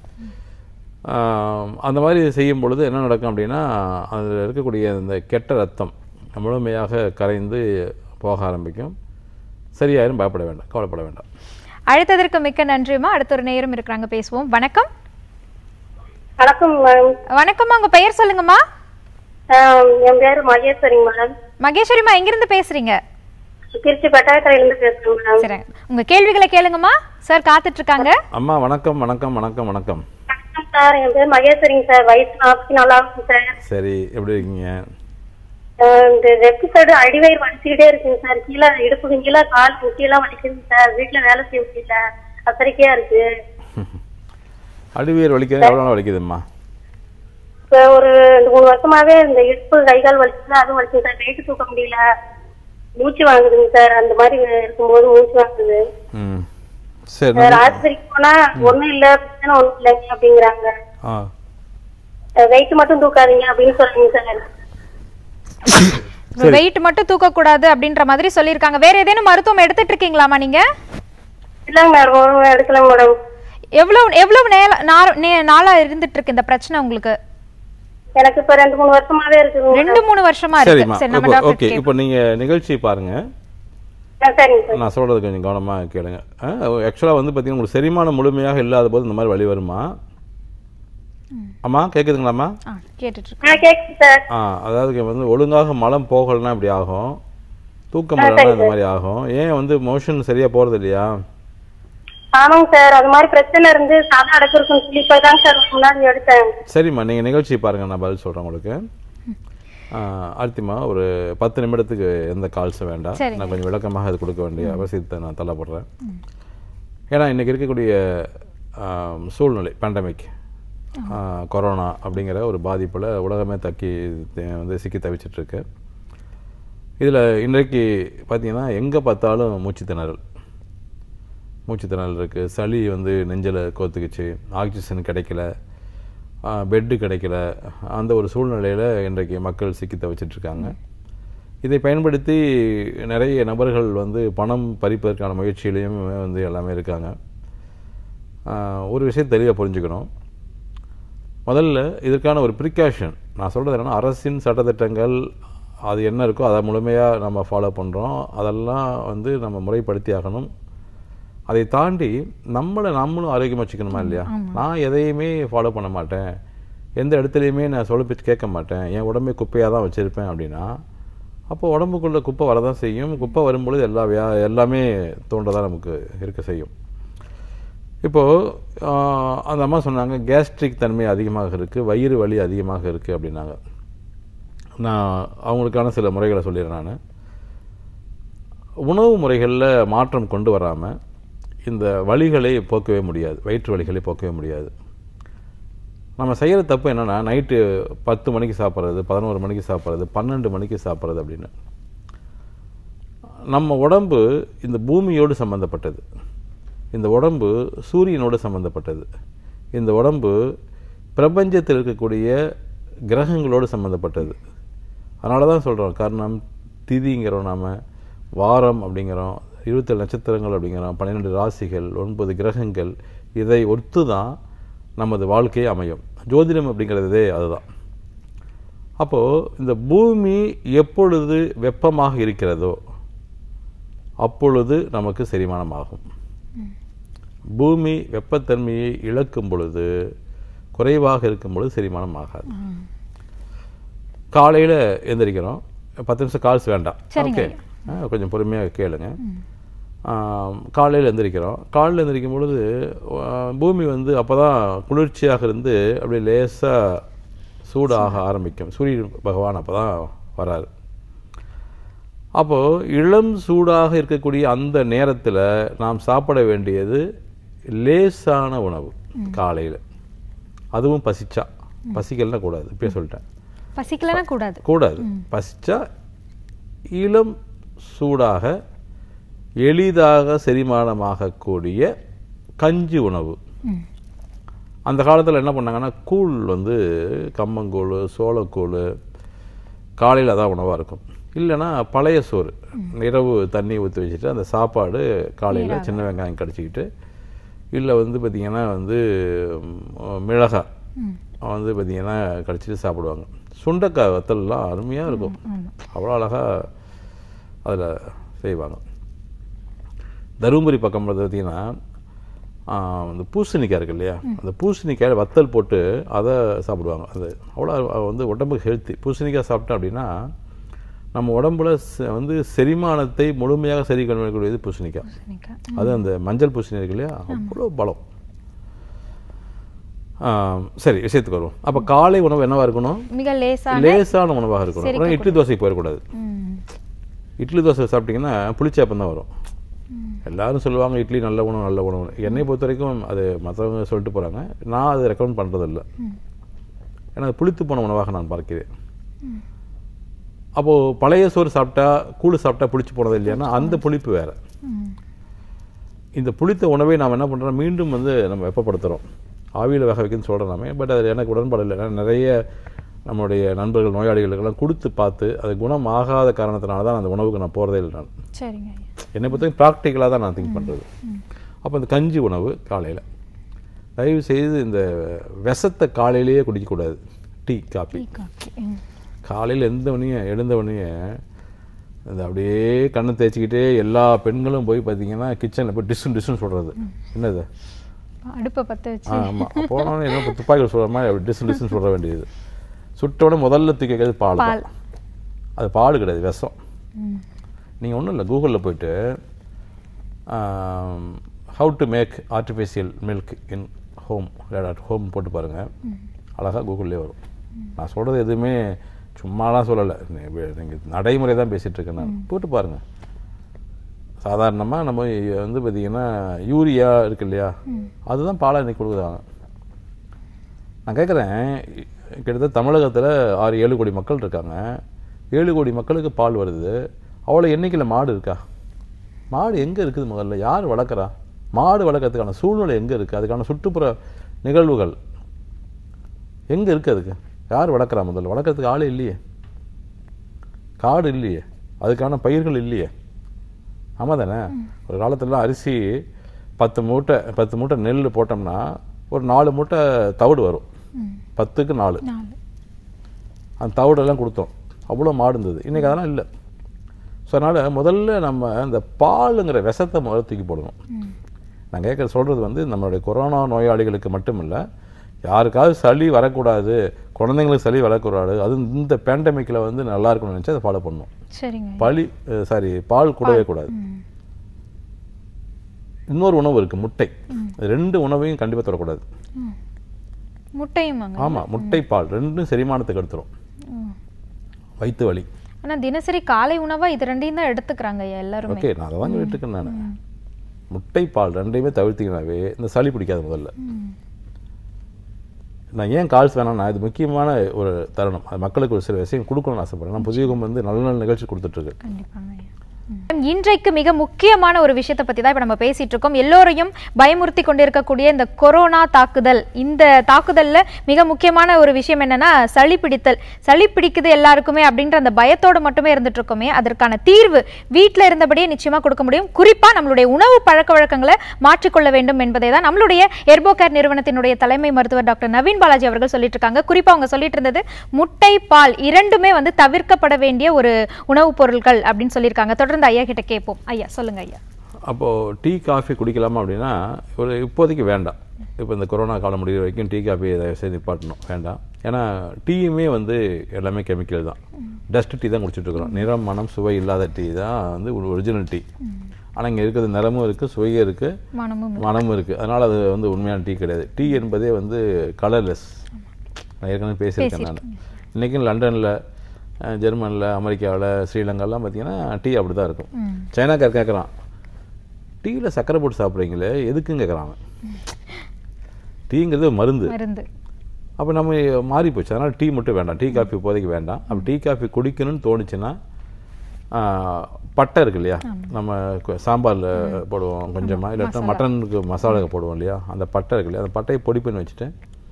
ஆம், அந்த மாதிரி செய்யும் பொழுது என்ன நடக்கும் அப்படின்னா அதில் இருக்கக்கூடிய இந்த கெட்ட ரத்தம் முழுமையாக கரைந்து போக ஆரம்பிக்கும் சரியாயிரும் பயப்பட வேண்டாம் கவலைப்பட வேண்டாம் அழைத்ததற்கு மிக்க நன்றிமா அடுத்த ஒரு நேரம் இருக்கிறாங்க பேசுவோம் வணக்கம் வணக்கம் மேம் வணக்கம்மா உங்க பெயர் சொல்லுங்கம்மா ஆஹ் என் பேரு மகேஸ்வரிங்க மேடம் மகேஸ்வரிமா எங்கிருந்து பேசுறீங்க திருச்சி பெட்டாக்கரையிலிருந்து பேசுறேன் மேடம் சரி உங்க கேள்விகளை கேளுங்கம்மா சார் காத்துட்டு இருக்காங்க அம்மா வணக்கம் வணக்கம் வணக்கம் வணக்கம் வணக்கம் சார் என் பேர் மகேஸ்வரிங்க சார் வயசு நாற்பத்தி நல்லா இருக்கும் சார் சரி எப்படி இருக்கீங்க ஆஹ் இந்த லெஃப்ட் சைடு அடிவயிறு வலிச்சுக்கிட்டே இருக்குங்க சார் கீழே இடுப்புக்கு கீழே கால் முட்டியெல்லாம் வலிக்குதுங்க சார் வீட்டுல வேலை செய்ய முடியல அசரிக்கையா இருக்கு அடிவேர் வலிக்கிறது எவ்வளோ நாள் வலிக்குதும்மா இப்போ ஒரு ரெண்டு மூணு வருஷமாவே இந்த இடுப்பு கை கால் வலிக்குது அதுவும் வலிக்குது சார் வெயிட் தூக்க முடியல மூச்சு வாங்குதுங்க சார் அந்த மாதிரி இருக்கும்போது மூச்சு வாங்குது ம் சரி சார் நான் ஆஸ்பத்திரிக்கு போனா ஒண்ணும் இல்ல பிரச்சனை ஒண்ணும் இல்லைங்க அப்படிங்கிறாங்க ஆ வெயிட் மட்டும் தூக்காதீங்க அப்படின்னு சொல்லுங்க சார் வெயிட் மட்டும் தூக்க கூடாது அப்படின்ற மாதிரி சொல்லியிருக்காங்க வேற ஏதேனும் மருத்துவம் எடுத்துட்டு இருக்கீங்களாமா நீங்க இல்லைங்க மேடம் ஒன்றும் எடுக்கலைங்க மேடம் எவ்வளவு எவ்வளவு நேர நாள் நே- நாளா இருந்துட்டு இருக்கு இந்த பிரச்சனை உங்களுக்கு எனக்கு இப்ப ரெண்டு மூணு வருஷமாவே இருக்குங்க ரெண்டு மூணு வருஷமா சரிம்மா இருக்கு சரி நம்ம இப்போ டாக்டர் ஓகே இப்போ நீங்கள் நிகழ்ச்சி பாருங்க ஆ, சரிங்க சார் நான் சொல்கிறது கொஞ்சம் கவனமாக கேளுங்க ஆக்சுவலாக வந்து பார்த்தீங்கன்னா உங்களுக்கு செரிமானம் முழுமையாக இல்லாத போது இந்த மாதிரி வழி வருமா அம்மா கேட்குதுங்களாம்மா ஆ, கேட்டுட்டு இருக்கு ஆ கேக்குது சார் ஆ அதாவது இங்க வந்து ஒழுங்காக மலம் போகலைன்னா இப்படி ஆகும் தூக்கம் வரலன்னா இந்த மாதிரி ஆகும் ஏன் வந்து மோஷன் சரியாக போகிறது இல்லையா ஆமாங்க சார் அது மாதிரி பிரச்சனை இருந்து சாதம் அடக்கிருக்குன்னு சொல்லி போய் தாங்க சார் முன்னாடி எடுத்தேன் சரிம்மா நீங்கள் நிகழ்ச்சி பாருங்கள் நான் பதில் சொல்கிறேன் உங்களுக்கு அடுத்திமா ஒரு பத்து நிமிடத்துக்கு எந்த கால்ஸும் வேண்டாம் சரிங்க. நான் கொஞ்சம் விளக்கமாக அது கொடுக்க வேண்டிய அவசியத்தை நான் தள்ளப்படுறேன் ஏன்னா இன்றைக்கி இருக்கக்கூடிய ஆம், சூழ்நிலை பேண்டமிக் கொரோனா அப்படிங்கிற ஒரு பாதிப்பில் உலகமே தக்கி த- வந்து சிக்கி தவிச்சிட்ருக்கு இதில் இன்றைக்கு பார்த்தீங்கன்னா எங்கே பார்த்தாலும் மூச்சு திணறல் மூச்சு திணறல் இருக்குது சளி வந்து நெஞ்சில் கோத்துக்குச்சு ஆக்சிஜன் கிடைக்கல பெட்டு கிடைக்கல அந்த ஒரு சூழ்நிலையில் இன்றைக்கு மக்கள் சிக்கி தவிச்சிட்ருக்காங்க இதை பயன்படுத்தி நிறைய நபர்கள் வந்து பணம் பறிப்பதற்கான முயற்சியிலையும் வந்து எல்லாமே இருக்காங்க ஆஹ் ஒரு விஷயம் தெளிவாக புரிஞ்சுக்கணும் முதல்ல இதற்கான ஒரு ப்ரிகாஷன் நான் சொல்கிறது என்னென்னா அரசின் சட்டத்திட்டங்கள் அது என்ன இருக்கோ அதை முழுமையாக நம்ம ஃபாலோ பண்ணுறோம் அதெல்லாம் வந்து நம்ம முறைப்படுத்தி ஆகணும் அதை தாண்டி நம்மளை நம்மளும் ஆரோக்கியமாக வச்சுக்கணுமா இல்லையா நான் எதையுமே ஃபாலோ பண்ண மாட்டேன் எந்த இடத்துலையுமே நான் சொல்ல பேச்சு கேட்க மாட்டேன் என் உடம்பே குப்பையாக தான் வச்சுருப்பேன் அப்படின்னா அப்போ உடம்புக்குள்ளே குப்பை வரதான் செய்யும் குப்பை வரும்பொழுது எல்லா வியா எல்லாமே தோன்றதான் நமக்கு இருக்க செய்யும் இப்போது அந்த அம்மா சொன்னாங்க கேஸ்ட்ரிக் தன்மை அதிகமாக இருக்குது வயிறு வலி அதிகமாக இருக்குது அப்படின்னாங்க நான் அவங்களுக்கான சில முறைகளை சொல்லிடுறேன் நான் உணவு முறைகளில் மாற்றம் கொண்டு வராமல் இந்த வலிகளை போக்கவே முடியாது வயிற்று வலிகளை போக்கவே முடியாது நம்ம செய்கிற தப்பு என்னென்னா நைட்டு பத்து மணிக்கு சாப்பிட்றது பதினோரு மணிக்கு சாப்பிட்றது பன்னெண்டு மணிக்கு சாப்பிட்றது அப்படின்னு நம்ம உடம்பு இந்த பூமியோடு சம்பந்தப்பட்டது இந்த உடம்பு சூரியனோடு சம்பந்தப்பட்டது இந்த உடம்பு பிரபஞ்சத்தில் இருக்கக்கூடிய கிரகங்களோடு சம்பந்தப்பட்டது அதனால தான் சொல்கிறோம் கர்ணம் திதிங்கிறோம் நாம் வாரம் அப்படிங்கிறோம் இருபத்தேழு நட்சத்திரங்கள் அப்படிங்கிறோம் பன்னிரெண்டு ராசிகள் ஒன்பது கிரகங்கள் இதை ஒத்து தான் நமது வாழ்க்கை அமையும் ஜோதிடம் அப்படிங்கிறதே அதுதான் அப்போது இந்த பூமி எப்பொழுது வெப்பமாக இருக்கிறதோ அப்பொழுது நமக்கு செரிமானமாகும் பூமி வெப்பத்தன்மையை இழக்கும் பொழுது குறைவாக இருக்கும் பொழுது செரிமானம் ஆகாது காலையில் எந்திரிக்கிறோம் பத்து நிமிஷம் கால்ஸ் வேண்டாம் சரிங்க ஓகே கொஞ்சம் பொறுமையாக கேளுங்க காலையில் எந்திரிக்கிறோம் காலையில் எந்திரிக்கும் பொழுது ஆ, பூமி வந்து அப்போ தான் குளிர்ச்சியாக இருந்து அப்படியே லேசாக சூடாக ஆரம்பிக்கும் சூரிய பகவான் அப்போ தான் வராரு அப்போது இளம் சூடாக இருக்கக்கூடிய அந்த நேரத்தில் நாம் சாப்பிட வேண்டியது லேசான உணவு காலையில் அதுவும் பசிச்சா பசிக்கலன்னா கூடாது இப்பயே சொல்லிட்டேன் பசிக்கலனா கூடாது கூடாது பசிச்சா இளம் சூடாக எளிதாக செரிமானமாகக்கூடிய கஞ்சி உணவு ம். அந்த காலத்தில் என்ன பண்ணாங்கன்னா கூழ் வந்து கம்மங்கூழ் சோளக்கூழ் காலையில் அதான் உணவாக இருக்கும் இல்லைன்னா பழைய சோறு இரவு தண்ணி ஊற்றி வச்சுட்டு அந்த சாப்பாடு காலையில் சின்ன வெங்காயம் கடிச்சிக்கிட்டு இல்லை வந்து பார்த்திங்கன்னா வந்து ம், மிளகாய் வந்து பார்த்திங்கன்னா கடிச்சிட்டு சாப்பிடுவாங்க சுண்டைக்காய் வத்தல்லாம் அருமையாக இருக்கும் அவ்வளோ அழகாக அதில் செய்வாங்க தருமபுரி பக்கம் பார்த்தீங்கன்னா அந்த பூசணிக்காய் இருக்கு இல்லையா அந்த பூசணிக்காய் வத்தல் போட்டு அதை சாப்பிடுவாங்க அது அவ்வளோ வந்து உடம்புக்கு ஹெல்த்தி பூசணிக்காய் சாப்பிட்டோம் அப்படின்னா நம்ம உடம்புல செ- வந்து செரிமானத்தை முழுமையாக சரி பண்ணக்கூடியது பூசணிக்காய் சரிங்க. அது அந்த மஞ்சள் பூசணி இருக்கு இல்லையா அவ்வளோ பலம் ஆ, சரி விஷயத்துக்கு வருவோம் அப்போ காலை உணவு என்னவா இருக்கணும் மிக லேசான லேசான உணவாக இருக்கணும் அப்புறம் இட்லி தோசைக்கு போயிடக்கூடாது ம். இட்லி தோசை சாப்பிட்டீங்கன்னா புளிச்சாப்பம் தான் வரும் எல்லாரும் சொல்லுவாங்க இட்லி நல்ல உணவு நல்ல உணவு என்னை பொறுத்த வரைக்கும் அது மற்றவங்க சொல்லிட்டு போகிறாங்க நான் அதை ரெக்கமெண்ட் பண்ணுறதில்ல ஏன்னா அது புளித்து போன உணவாக நான் பார்க்கிறேன் அப்போது பழைய சோறு சாப்பிட்டா கூழ் சாப்பிட்டா புளிச்சு போனது இல்லையானா அந்த புளிப்பு வேறு ம். இந்த புளித்த உணவை நாம் என்ன பண்ணுறோம் மீண்டும் வந்து நம்ம வெப்பப்படுத்துகிறோம் ஆவியில் வேக வைக்கணும்னு சொல்கிறோம் நாம பட் அது எனக்கு உடன்பாடு இல்லை ஏன்னா நிறைய நம்மளுடைய நண்பர்கள் நோயாளிகளுக்கெல்லாம் கொடுத்து பார்த்து அது குணமாகாத காரணத்தினால தான் அந்த உணவுக்கு நான் போகிறதே இல்லை நான் சரிங்க ஐயா என்னை பொறுத்தவரைக்கும் ப்ராக்டிக்கலாக தான் நான் திங்க் பண்ணுறது அப்போ இந்த கஞ்சி உணவு காலையில் தயவு செய்து இந்த விஷத்தை காலையிலேயே குடிக்கக்கூடாது டீ காபி டீ காஃபி ம். காலையில் எழுந்தவனையும் எழுந்தவனையே இந்த அப்படியே கண்ணை தேய்ச்சிக்கிட்டே எல்லா பெண்களும் போய் பார்த்தீங்கன்னா கிச்சனில் போய் டிஷ்ஷும் டிஷ்ஷும் சொல்கிறது என்னது அடுப்பை பற்ற வச்சு ஆ ஆமாம் போனோடனே என்ன இப்போ துப்பாக்கியில் சொல்கிற மாதிரி அப்படி டிஷ்ஷும் டிஷ்ஷும் சொல்ல வேண்டியது சுட்டோட முதல்ல தூக்கி வைக்கிறது பால் பால். தான் அது பால் கிடையாது விஷம் ம். நீங்கள் ஒன்றும் இல்லை கூகுளில் போயிட்டு how to make artificial milk in home at home போட்டு பாருங்கள் அழகாக கூகுள்லேயே வரும் நான் சொல்கிறது எதுவுமே சும்மாலாம் சொல்லலை நீங்கள் நடைமுறை தான் பேசிகிட்டு இருக்கேன் நான் போட்டு பாருங்கள் சாதாரணமாக நம்ம வந்து பார்த்தீங்கன்னா யூரியா இருக்கு இல்லையா அதுதான் பாலை இன்னைக்கு கொடுக்குறாங்க நான் கேட்குறேன் கிட்டத்தட்ட தமிழகத்தில் ஆறு ஏழு கோடி மக்கள் இருக்காங்க ஏழு கோடி மக்களுக்கு பால் வருது அவ்வளோ எண்ணிக்கையில் மாடு இருக்கா மாடு எங்கே இருக்குது முதல்ல யார் வளர்க்குறா மாடு வளர்க்கறதுக்கான சூழ்நிலை எங்கே இருக்குது அதுக்கான சுற்றுப்புற நிகழ்வுகள் எங்கே இருக்குது அதுக்கு யார் வளர்க்குறா முதல்ல வளர்க்குறதுக்கு ஆளே இல்லையே காடு இல்லையே அதுக்கான பயிர்கள் இல்லையே ஆமாம் தானே ஒரு காலத்துலலாம் அரிசி பத்து மூட்டை பத்து மூட்டை நெல் போட்டோம்னா ஒரு நாலு மூட்டை தவிடு வரும் பத்துக்கு நாலு நாலு அந்த தவிடெல்லாம் கொடுத்தோம் அவ்வளோ மாடு இருந்தது இன்றைக்கி அதெல்லாம் இல்லை ஸோ அதனால் முதல்ல நம்ம இந்த பாலுங்கிற விஷத்தை முதல்ல தூக்கி போடணும் நான் கேட்குற சொல்கிறது வந்து நம்மளுடைய கொரோனா நோயாளிகளுக்கு மட்டும் இல்லை யாருக்காவது சளி வரக்கூடாது குழந்தைங்களுக்கு சளி வரக்கூடாது அது இந்த பேண்டமிக்கில் வந்து நல்லா இருக்கணும்னு நினச்சி அதை ஃபாலோ பண்ணணும் சரிங்க பழி சாரி பால் கூடவே கூடாது இன்னொரு உணவு இருக்குது முட்டை ரெண்டு உணவையும் கண்டிப்பாக தொடக்கூடாது முட்டையும் வாங்க ஆமாம் முட்டை பால் ரெண்டும் செரிமானத்துக்கு எடுத்துரும் வயிற்று வலி ஆனா தினசரி காலை உணவா இது ரெண்டையும் தான் எடுத்துக்கிறாங்க ஐயா எல்லாருமே ஓகே நான் அதை தான் சொல்லிட்டு இருக்கேன் நான் முட்டை பால் ரெண்டையுமே தவிர்த்தீங்கன்னாவே இந்த சளி பிடிக்காது முதல்ல நான் ஏன் கால்ஸ் வேணாம்னா இது முக்கியமான ஒரு தருணம் அது மக்களுக்கு ஒரு சில விஷயம் கொடுக்கணும்னு ஆசைப்படுறேன் நான் புதியகம் வந்து நல்ல நல்ல நிகழ்ச்சி கொடுத்துட்ருக்கு கண்டிப்பாங்க ஐயா ம். இன்றைக்கு மிக முக்கியமான ஒரு விஷயத்தை பத்தி தான் இப்ப நம்ம பேசிட்டு இருக்கோம் எல்லோரையும் பயமுறுத்தி கொண்டிருக்கக்கூடிய இந்த கொரோனா தாக்குதல் இந்த தாக்குதல்ல மிக முக்கியமான ஒரு விஷயம் என்னன்னா சளி பிடித்தல் சளி பிடிக்குது எல்லாருக்குமே அப்படின்ற அந்த பயத்தோடு மட்டுமே இருந்துட்டு இருக்கோமே அதற்கான தீர்வு வீட்ல இருந்தபடியே நிச்சயமா கொடுக்க முடியும் குறிப்பா நம்மளுடைய உணவு பழக்க வழக்கங்களை மாற்றிக்கொள்ள வேண்டும் என்பதை தான் நம்மளுடைய எர்போகேர் நிறுவனத்தினுடைய தலைமை மருத்துவர் டாக்டர் நவீன் பாலாஜி அவர்கள் சொல்லிட்டு இருக்காங்க குறிப்பா அவங்க சொல்லிட்டு இருந்தது முட்டை பால் இரண்டுமே வந்து தவிர்க்கப்பட வேண்டிய ஒரு உணவுப் பொருட்கள் அப்படின்னு சொல்லியிருக்காங்க தொடர்ந்து ஐயா கிட்ட கேட்போம் ஐயா சொல்லுங்க ஐயா அப்போது டீ காஃபி குடிக்கலாமா அப்படின்னா ஒரு இப்போதைக்கு வேண்டாம் இப்போ இந்த கொரோனா காலம் முடிகிற வரைக்கும் டீ காஃபி இதை செய்து நிப்பாட்டணும் வேண்டாம் ஏன்னா டீயுமே வந்து எல்லாமே கெமிக்கல் தான் டஸ்ட் டீ தான் குடிச்சிட்டு இருக்கிறோம் நிறம் மனம் சுவை இல்லாத டீ தான் வந்து ஒரு ஒரிஜினல் டீ ஆனால் இங்கே இருக்கிறது நிறமும் இருக்குது சுவையும் இருக்குது மனமும் மனமும் இருக்குது அதனால் அது வந்து உண்மையான டீ கிடையாது டீ என்பதே வந்து கலர்லெஸ் நான் ஏற்கனவே பேசியிருக்கேன் நான் இன்றைக்கும் லண்டனில் ஜெர்மனில் அமெரிக்காவில் ஸ்ரீலங்காலாம் பார்த்தீங்கன்னா டீ அப்படி தான் இருக்கும் சைனாக்கார் கேட்குறான் டீயில் சக்கரை போட்டு சாப்பிட்றீங்களே எதுக்குன்னு கேட்குறாங்க டீங்கிறது ஒரு மருந்து மருந்து அப்போ நம்ம மாறி போச்சு அதனால் டீ மட்டும் வேண்டாம் டீ காஃபி இப்போதைக்கு வேண்டாம் அப்போ டீ காஃபி குடிக்கணும்னு தோணுச்சுன்னா ஆ, பட்டை இருக்கு இல்லையா நம்ம கு- சாம்பார்ல போடுவோம் கொஞ்சமாக இல்லாட்டா மட்டனுக்கு மசாலா போடுவோம் இல்லையா அந்த பட்டை இருக்கு இல்லையா அந்த பட்டையை பொடி பண்ணி வச்சுட்டு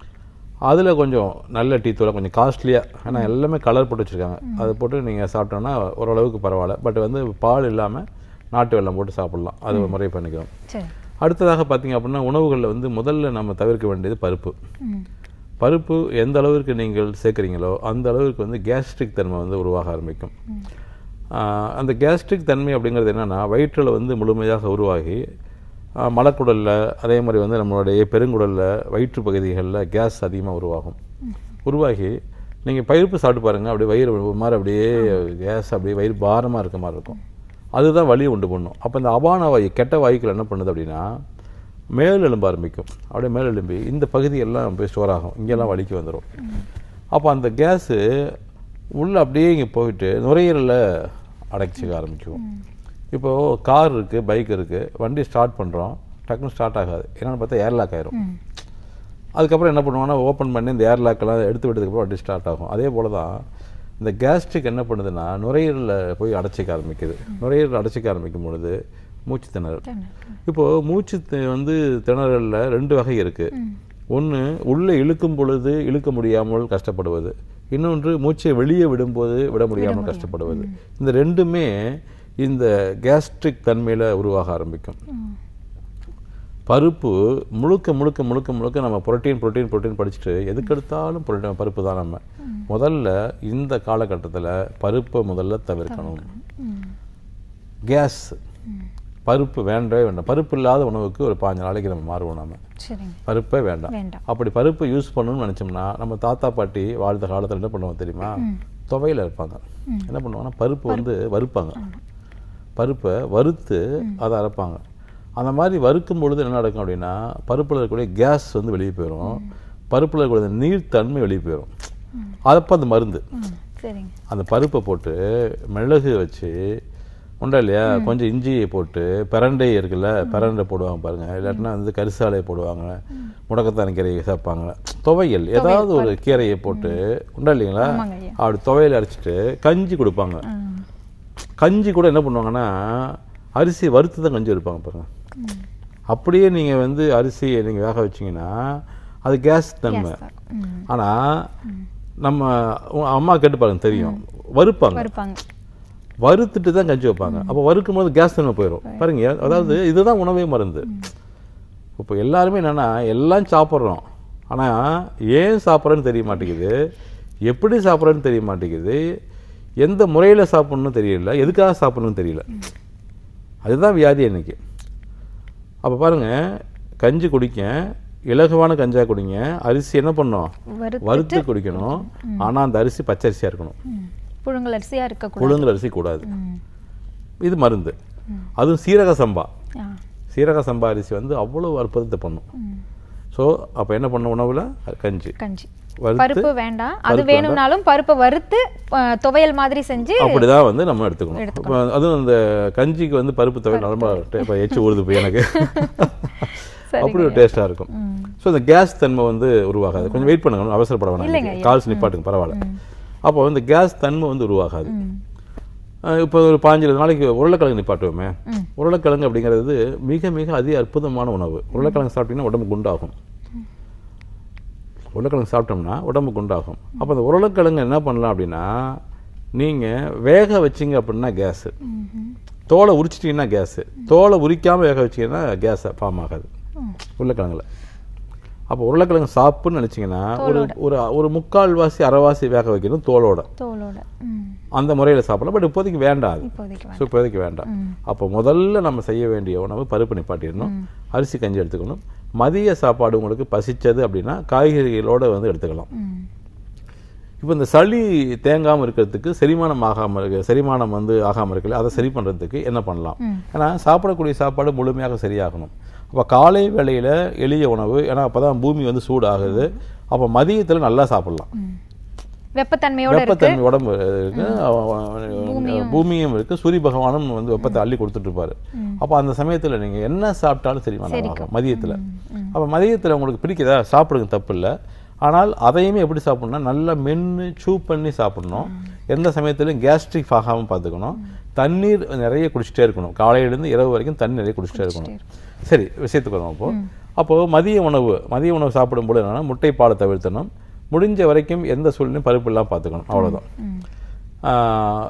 அதில் கொஞ்சம் நல்ல டீ தூளை கொஞ்சம் காஸ்ட்லியாக ஏன்னா எல்லாமே கலர் போட்டு வச்சுருக்காங்க அதை போட்டு நீங்கள் சாப்பிட்டோன்னா ஓரளவுக்கு பரவாயில்ல பட் வந்து பால் இல்லாமல் நாட்டு வெல்லம் போட்டு சாப்பிட்லாம் அது ஒரு முறை பண்ணிக்கிறோம் சரி அடுத்ததாக பார்த்தீங்க அப்படின்னா உணவுகளில் வந்து முதல்ல நம்ம தவிர்க்க வேண்டியது பருப்பு ம். பருப்பு எந்த அளவிற்கு நீங்கள் சேர்க்குறீங்களோ அந்த அளவுக்கு வந்து கேஸ்ட்ரிக் தன்மை வந்து உருவாக ஆரம்பிக்கும் ஆஹ் அந்த கேஸ்ட்ரிக் தன்மை அப்படிங்கிறது என்னென்னா வயிற்றில் வந்து முழுமையாக உருவாகி ஆஹ் மலக்குடலில் அதே மாதிரி வந்து நம்மளுடைய பெருங்குடலில் வயிற்று பகுதிகளில் கேஸ் அதிகமாக உருவாகும் உருவாகி நீங்கள் பருப்பு சாப்பிட்டு பாருங்கள் அப்படியே வயிறு ஒரு மாதிரி அப்படியே கேஸ் அப்படியே வயிறு பாரமாக இருக்க மாதிரி இருக்கும் அதுதான் வலியை உண்டு பண்ணும் அப்போ இந்த அபான வாயு கெட்ட வாயுக்கள் என்ன பண்ணுது அப்படின்னா மேல் எலும்ப ஆரம்பிக்கும் அப்படியே மேல் எலும்பி இந்த பகுதியெல்லாம் போய் ஸ்டோர் ஆகும் இங்கெல்லாம் வலிக்கு வந்துடும் அப்போ அந்த கேஸு உள்ளே அப்படியே இங்கே போயிட்டு நுரையீரலில் அடைச்சிக்க ஆரம்பிக்கும் இப்போது கார் இருக்குது பைக் இருக்குது வண்டி ஸ்டார்ட் பண்ணுறோம் டக்குன்னு ஸ்டார்ட் ஆகாது என்னென்னு பார்த்தா ஏர்லாக் ஆயிரும் அதுக்கப்புறம் என்ன பண்ணுவாங்கன்னா ஓப்பன் பண்ணி இந்த ஏர்லாக்கெல்லாம் எடுத்து விட்டதுக்கப்புறம் வண்டி ஸ்டார்ட் ஆகும் அதே போல் தான் இந்த கேஸ்ட்ரிக் என்ன பண்ணுதுன்னா நுரையீரலில் போய் அடைச்சிக்க ஆரம்பிக்குது நுரையீரல் அடைச்சிக்க ஆரம்பிக்கும் பொழுது மூச்சு திணறல் இப்போது மூச்சு தி- வந்து திணறலில் ரெண்டு வகை இருக்குது ஒன்று உள்ளே இழுக்கும் பொழுது இழுக்க முடியாமல் கஷ்டப்படுவது இன்னொன்று மூச்சை வெளியே விடும்போது விட முடியாமல் கஷ்டப்படுவது இந்த ரெண்டுமே இந்த கேஸ்ட்ரிக் தன்மையில் உருவாக ஆரம்பிக்கும் பருப்பு முழுக்க முழுக்க முழுக்க முழுக்க நம்ம புரோட்டீன் புரோட்டீன் புரோட்டீன் படிச்சுட்டு எதுக்கெடுத்தாலும் புரோட்டீன் பருப்பு தான் நம்ம முதல்ல இந்த காலகட்டத்தில் பருப்பை முதல்ல தவிர்க்கணும் கேஸ் பருப்பு வேண்டவே வேண்டாம் பருப்பு இல்லாத உணவுக்கு ஒரு பாஞ்சு நாளைக்கு நம்ம மாறுவோம் நம்ம சரிங்க பருப்பே வேண்டாம் வேண்டாம். அப்படி பருப்பு யூஸ் பண்ணணும்னு நினச்சோம்னா நம்ம தாத்தா பாட்டி வாழ்ந்த காலத்தில் என்ன பண்ணுவோம் தெரியுமா துவையில இருப்பாங்க என்ன பண்ணுவாங்கன்னா பருப்பு வந்து வறுப்பாங்க பருப்பை வறுத்து அதை அரைப்பாங்க அந்த மாதிரி வறுக்கும் பொழுது என்ன நடக்கும் அப்படின்னா பருப்பில் இருக்கக்கூடிய கேஸ் வந்து வெளியே போயிடும் பருப்பில் இருக்கக்கூடிய நீர் தன்மை வெளியே போயிடும் அதப்போ அந்த மருந்து ம் சரிங்க அந்த பருப்பை போட்டு மிளகு வச்சு உண்டா இல்லையா கொஞ்சம் இஞ்சியை போட்டு பிரண்டை இருக்குல்ல பிரண்டை போடுவாங்க பாருங்க இல்லாட்டினா வந்து கரிசாலையை போடுவாங்க முடக்கத்தான் கீரையை சேர்ப்பாங்க துவையல் ஏதாவது ஒரு கீரையை போட்டு உண்டா இல்லைங்களா ஆமாங்க ஐயா. அப்படி துவையல் அரைச்சிட்டு கஞ்சி கொடுப்பாங்க ம். கஞ்சி கூட என்ன பண்ணுவாங்கன்னா அரிசி வறுத்து தான் கஞ்சி வைப்பாங்க பாருங்க அப்படியே நீங்கள் வந்து அரிசியை நீங்கள் வேக வச்சீங்கன்னா அது கேஸ் தன்மை ம் ஆனால் நம்ம உங்க அம்மா கேட்டு பாருங்க தெரியும் வறுப்பாங்க வறுப்பாங்க வறுத்துட்டு தான் கஞ்சி வைப்பாங்க அப்போ வறுக்கும் போது கேஸ் தன்மை போயிடும் பாருங்க அதாவது இதுதான் உணவே மருந்து இப்போ எல்லாருமே என்னன்னா எல்லாம் சாப்பிட்றோம் ஆனால் ஏன் சாப்பிட்றோன்னு தெரிய மாட்டேங்குது எப்படி சாப்பிட்றோன்னு தெரிய மாட்டேங்குது எந்த முறையில் சாப்பிடணும்னு தெரியல எதுக்காக சாப்பிடணும்னு தெரியல அதுதான் வியாதி இன்னைக்கு அப்போ பாருங்க கஞ்சி குடிக்க இலகுவான கஞ்சா குடிங்க அரிசி என்ன பண்ணணும் வறுத்துட்டு- வறுத்து குடிக்கணும் ஆனால் அந்த அரிசி பச்சரிசியாக இருக்கணும் ம். புழுங்கல் அரிசியா இருக்கக்கூடாது புழுங்கல் அரிசி கூடாது ம். இது மருந்து அதுவும் சீரக சம்பா ஆ. சீரக சம்பா அரிசி வந்து அவ்வளோ அற்புதத்தை பண்ணும் ம். ஸோ அப்போ என்ன பண்ண உணவுல கஞ்சி கஞ்சி வறுத்து பருப்பு வேண்டாம் அது பருப்பு வேணும்னாலும் பருப்பை வறுத்து ஆ, துவையல் மாதிரி செஞ்சு அப்படிதான் வந்து நம்ம எடுத்துக்கணும் இப்போ அதுவும் அந்த கஞ்சிக்கு வந்து பருப்பு தவிர ரொம்ப இப்போ எச்சு ஊறுது போய் எனக்கு அப்படி ஒரு டேஸ்ட்டாக இருக்கும் ஸோ இந்த கேஸ் தன்மை வந்து உருவாகாது கொஞ்சம் வெயிட் பண்ணுங்க ஒண்ணும் அவசரப்பட இல்லைங்க வேணாம் கால்ஸ் நிப்பாட்டுங்க பரவாயில்ல அப்போ வந்து கேஸ் தன்மை வந்து உருவாகாது அஹ் இப்போ ஒரு பாஞ்சு இருபது நாளைக்கு உருளைக்கிழங்கு நிப்பாட்டுவோமே உருளைக்கிழங்கு அப்படிங்கிறது மிக மிக அதி அற்புதமான உணவு உருளைக்கிழங்கு சாப்பிட்டீங்கன்னா உடம்பு குண்டாகும் உருளைக்கிழங்கு சாப்பிட்டோம்னா உடம்பு குண்டாகும் அப்போ அந்த உருளைக்கிழங்கு என்ன பண்ணலாம் அப்படின்னா நீங்கள் வேக வச்சீங்க அப்படின்னா கேஸு தோலை உரிச்சிட்டிங்கன்னா கேஸு தோலை உரிக்காமல் வேக வச்சீங்கன்னா கேஸ் ஃபார்ம் ஆகாது உருளைக்கிழங்குல அப்போ உருளைக்கிழங்கு சாப்பிட்னு நினச்சிங்கன்னா ஒரு ஒரு ஒரு முக்கால்வாசி அரைவாசி வேக வைக்கணும் தோலோட தோலோட ம். அந்த முறையில் சாப்பிடலாம் பட் இப்போதைக்கு வேண்டாம் அது இப்போதைக்கு வேண்டாம். ஸோ இப்போதைக்கு வேண்டாம் அப்போ முதல்ல நம்ம செய்ய வேண்டிய உணவு பருப்பு நிப்பாட்டிடணும் அரிசி கஞ்சி எடுத்துக்கணும் மதிய சாப்பாடு உங்களுக்கு பசிச்சது அப்படின்னா காய்கறிகளோட வந்து எடுத்துக்கலாம் ம். இப்போ இந்த சளி தேங்காமல் இருக்கிறதுக்கு செரிமானம் ஆகாமல் இருக்கு செரிமானம் வந்து ஆகாமல் இருக்குல்ல அதை சரி பண்ணுறதுக்கு என்ன பண்ணலாம் ஏன்னா சாப்பிடக்கூடிய சாப்பாடு முழுமையாக சரியாகணும் அப்போ காலை வேளையில் எளிய உணவு ஏன்னா அப்போ தான் பூமி வந்து சூடு ஆகுது அப்போ மதியத்தில் நல்லா சாப்பிடலாம் வெப்பத்தன்மையோட இருக்கு வெப்பத்தன்மை உடம்பு இருக்கு அவ- பூமியும் இருக்கு சூரிய பகவானும் வந்து வெப்பத்தை அள்ளி கொடுத்துட்டு இருப்பாரு அப்போ அந்த சமயத்துல நீங்க என்ன சாப்பிட்டாலும் சரி ஆகும் மதியத்துல அப்ப மதியத்துல உங்களுக்கு பிடிக்குதா சாப்பிடுங்க தப்பு இல்லை ஆனால் அதையுமே எப்படி சாப்பிடணும்னா நல்லா மென்று சூ பண்ணி சாப்பிடணும் எந்த சமயத்திலும் கேஸ்ட்ரிக் ஆகாமல் பார்த்துக்கணும் தண்ணீர் நிறைய குடிச்சிட்டே இருக்கணும் காலையிலேருந்து இரவு வரைக்கும் தண்ணி நிறைய குடிச்சிட்டே இருக்கணும் சரி விஷயத்துக்கு வரும் அப்போ அப்போது மதிய உணவு மதிய உணவு சாப்பிடும்போது என்னன்னா முட்டை பாலை தவிர்த்தணும் முடிஞ்ச வரைக்கும் எந்த சூழ்நிலையும் பருப்பு இல்லாமல் பார்த்துக்கணும் அவ்வளவுதான் ஆஹ்,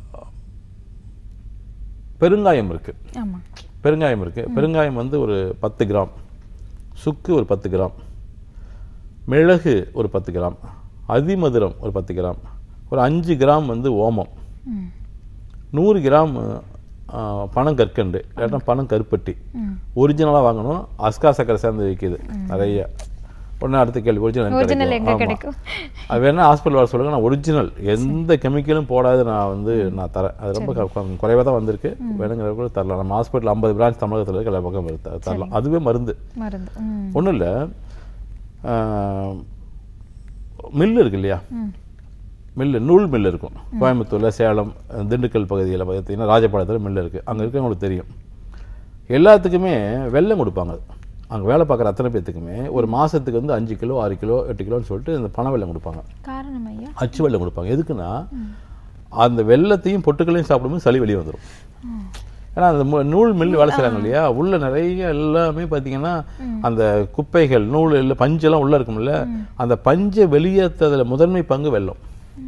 பெருங்காயம் இருக்கு ஆமா பெருங்காயம் இருக்கு பெருங்காயம் வந்து ஒரு பத்து கிராம் சுக்கு ஒரு பத்து கிராம் மிளகு ஒரு பத்து கிராம் அதிமதுரம் ஒரு பத்து கிராம் ஒரு அஞ்சு கிராம் வந்து ஓமம் ம். நூறு கிராம் ஆ, பனங்கற்கண்டு இல்லாட்டா பனம் கருப்பட்டி ஒரிஜினலாக வாங்கணும் அஸ்கா சக்கரை சேர்ந்து விற்கிது நிறைய உடனே அடுத்த கேள்வி ஒரிஜினல் ஒரிஜினல் எங்க ஆமா. கிடைக்கும் அது வேணா ஹாஸ்பிட்டல் வர சொல்லுங்க நான் ஒரிஜினல் எந்த கெமிக்கலும் போடாது நான் வந்து நான் தரேன் அது ரொம்ப குறைவாக தான் வந்திருக்கு வேணுங்கிற கூட தரலாம் நம்ம ஹாஸ்பிட்டல் ஐம்பது பிரான்ச் தமிழகத்தில் இருக்க எல்லா பக்கம் இருக்கு. தரலாம் அதுவே மருந்து மருந்து ம். ஒன்றும் இல்லை மில்லு இருக்கு இல்லையா மில்லு நூல் மில்லு இருக்கும் கோயம்புத்தூர்ல சேலம் திண்டுக்கல் பகுதியில் பார்த்தீங்கன்னா ராஜபாளையத்தில் மில்லு இருக்குது அங்கே இருக்கவங்களுக்கு தெரியும் எல்லாத்துக்குமே வெல்லம் கொடுப்பாங்க அங்கே வேலை பார்க்குற அத்தனை பேர்த்துக்குமே ஒரு மாதத்துக்கு வந்து அஞ்சு கிலோ ஆறு கிலோ எட்டு கிலோன்னு சொல்லிட்டு இந்த பனை வெல்லம் கொடுப்பாங்க காரணம் ஐயா அச்சு வெல்லம் கொடுப்பாங்க எதுக்குன்னா அந்த வெல்லத்தையும் பொட்டுக்களையும் சாப்பிடும்போது சளி வெளியே வந்துடும் ஏன்னா அந்த மு- நூல் மில் வேலை செய்கிறாங்க இல்லையா உள்ள நிறைய எல்லாமே பார்த்தீங்கன்னா அந்த குப்பைகள் நூல் இல்லை பஞ்செல்லாம் உள்ள இருக்கும்ல அந்த பஞ்சை வெளியேற்றதுல முதன்மை பங்கு வெள்ளம்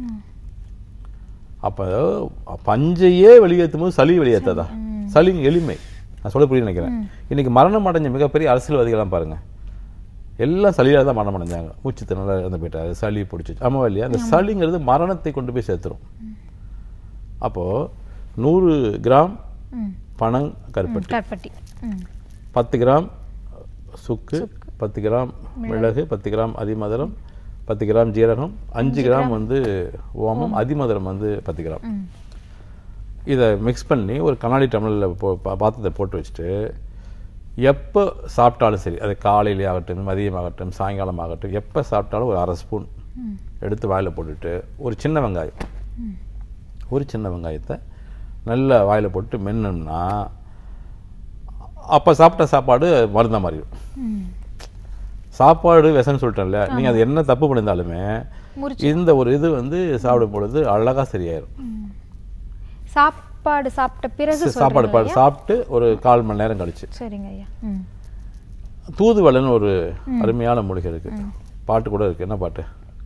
அப்போ பஞ்சையே வெளியேற்றும் போது சளி வெளியேற்றதா சளி எளிமை நான் சொல்ல புரிய நினைக்கிறேன் இன்னைக்கு மரணம் அடைஞ்ச மிகப்பெரிய அரசியல்வாதிகள்லாம் பாருங்க எல்லாம் சளியால தான் மரணம் அடைஞ்சாங்க மூச்சு திணறல இறந்து போயிட்டாரு சளி பிடிச்சிச்சு ஆமாவா இல்லையா அந்த சளிங்கிறது மரணத்தை கொண்டு போய் சேர்த்துரும் அப்போ நூறு கிராம் ம். பனங் கருப்பட்டி கருப்பட்டி ம். பத்து கிராம் சுக்கு பத்து கிராம் மிளகு பத்து கிராம் அதிமதுரம் பத்து கிராம் ஜீரகம் அஞ்சு கிராம் வந்து ஓமம் அதிமதுரம் வந்து பத்து கிராம் ம். இதை மிக்ஸ் பண்ணி ஒரு கண்ணாடி டம்ளரில் போ பா- பாத்திரத்தை போட்டு வச்சுட்டு எப்போ சாப்பிட்டாலும் சரி அது காலையிலே ஆகட்டும் மதியம் ஆகட்டும் சாயங்காலம் ஆகட்டும் எப்போ சாப்பிட்டாலும் ஒரு அரை ஸ்பூன் எடுத்து வாயில் போட்டுட்டு ஒரு சின்ன வெங்காயம் ஒரு சின்ன வெங்காயத்தை நல்லா வாயில் போட்டு மென்னோம்னா அப்போ சாப்பிட்ட சாப்பாடு மருந்தா மாறிடும் ம். சாப்பாடு விஷம்னு சொல்லிட்டேன்ல நீங்கள் அது என்ன தப்பு பண்ணியிருந்தாலுமே முறிச்சு. இந்த ஒரு இது வந்து சாப்பிடும் பொழுது அழகாக சரியாயிரும் சாப்பாடு சாப்பிட்ட பிறகு சாப்பாடு சொல்றீங்க பாடு ஐயா? சாப்பிட்டு ஒரு கால் மணி நேரம் கழிச்சு சரிங்க ஐயா ம். தூதுவளைன்னு ஒரு அருமையான மூலிகை இருக்கு பாட்டு கூட இருக்கு என்ன பாட்டு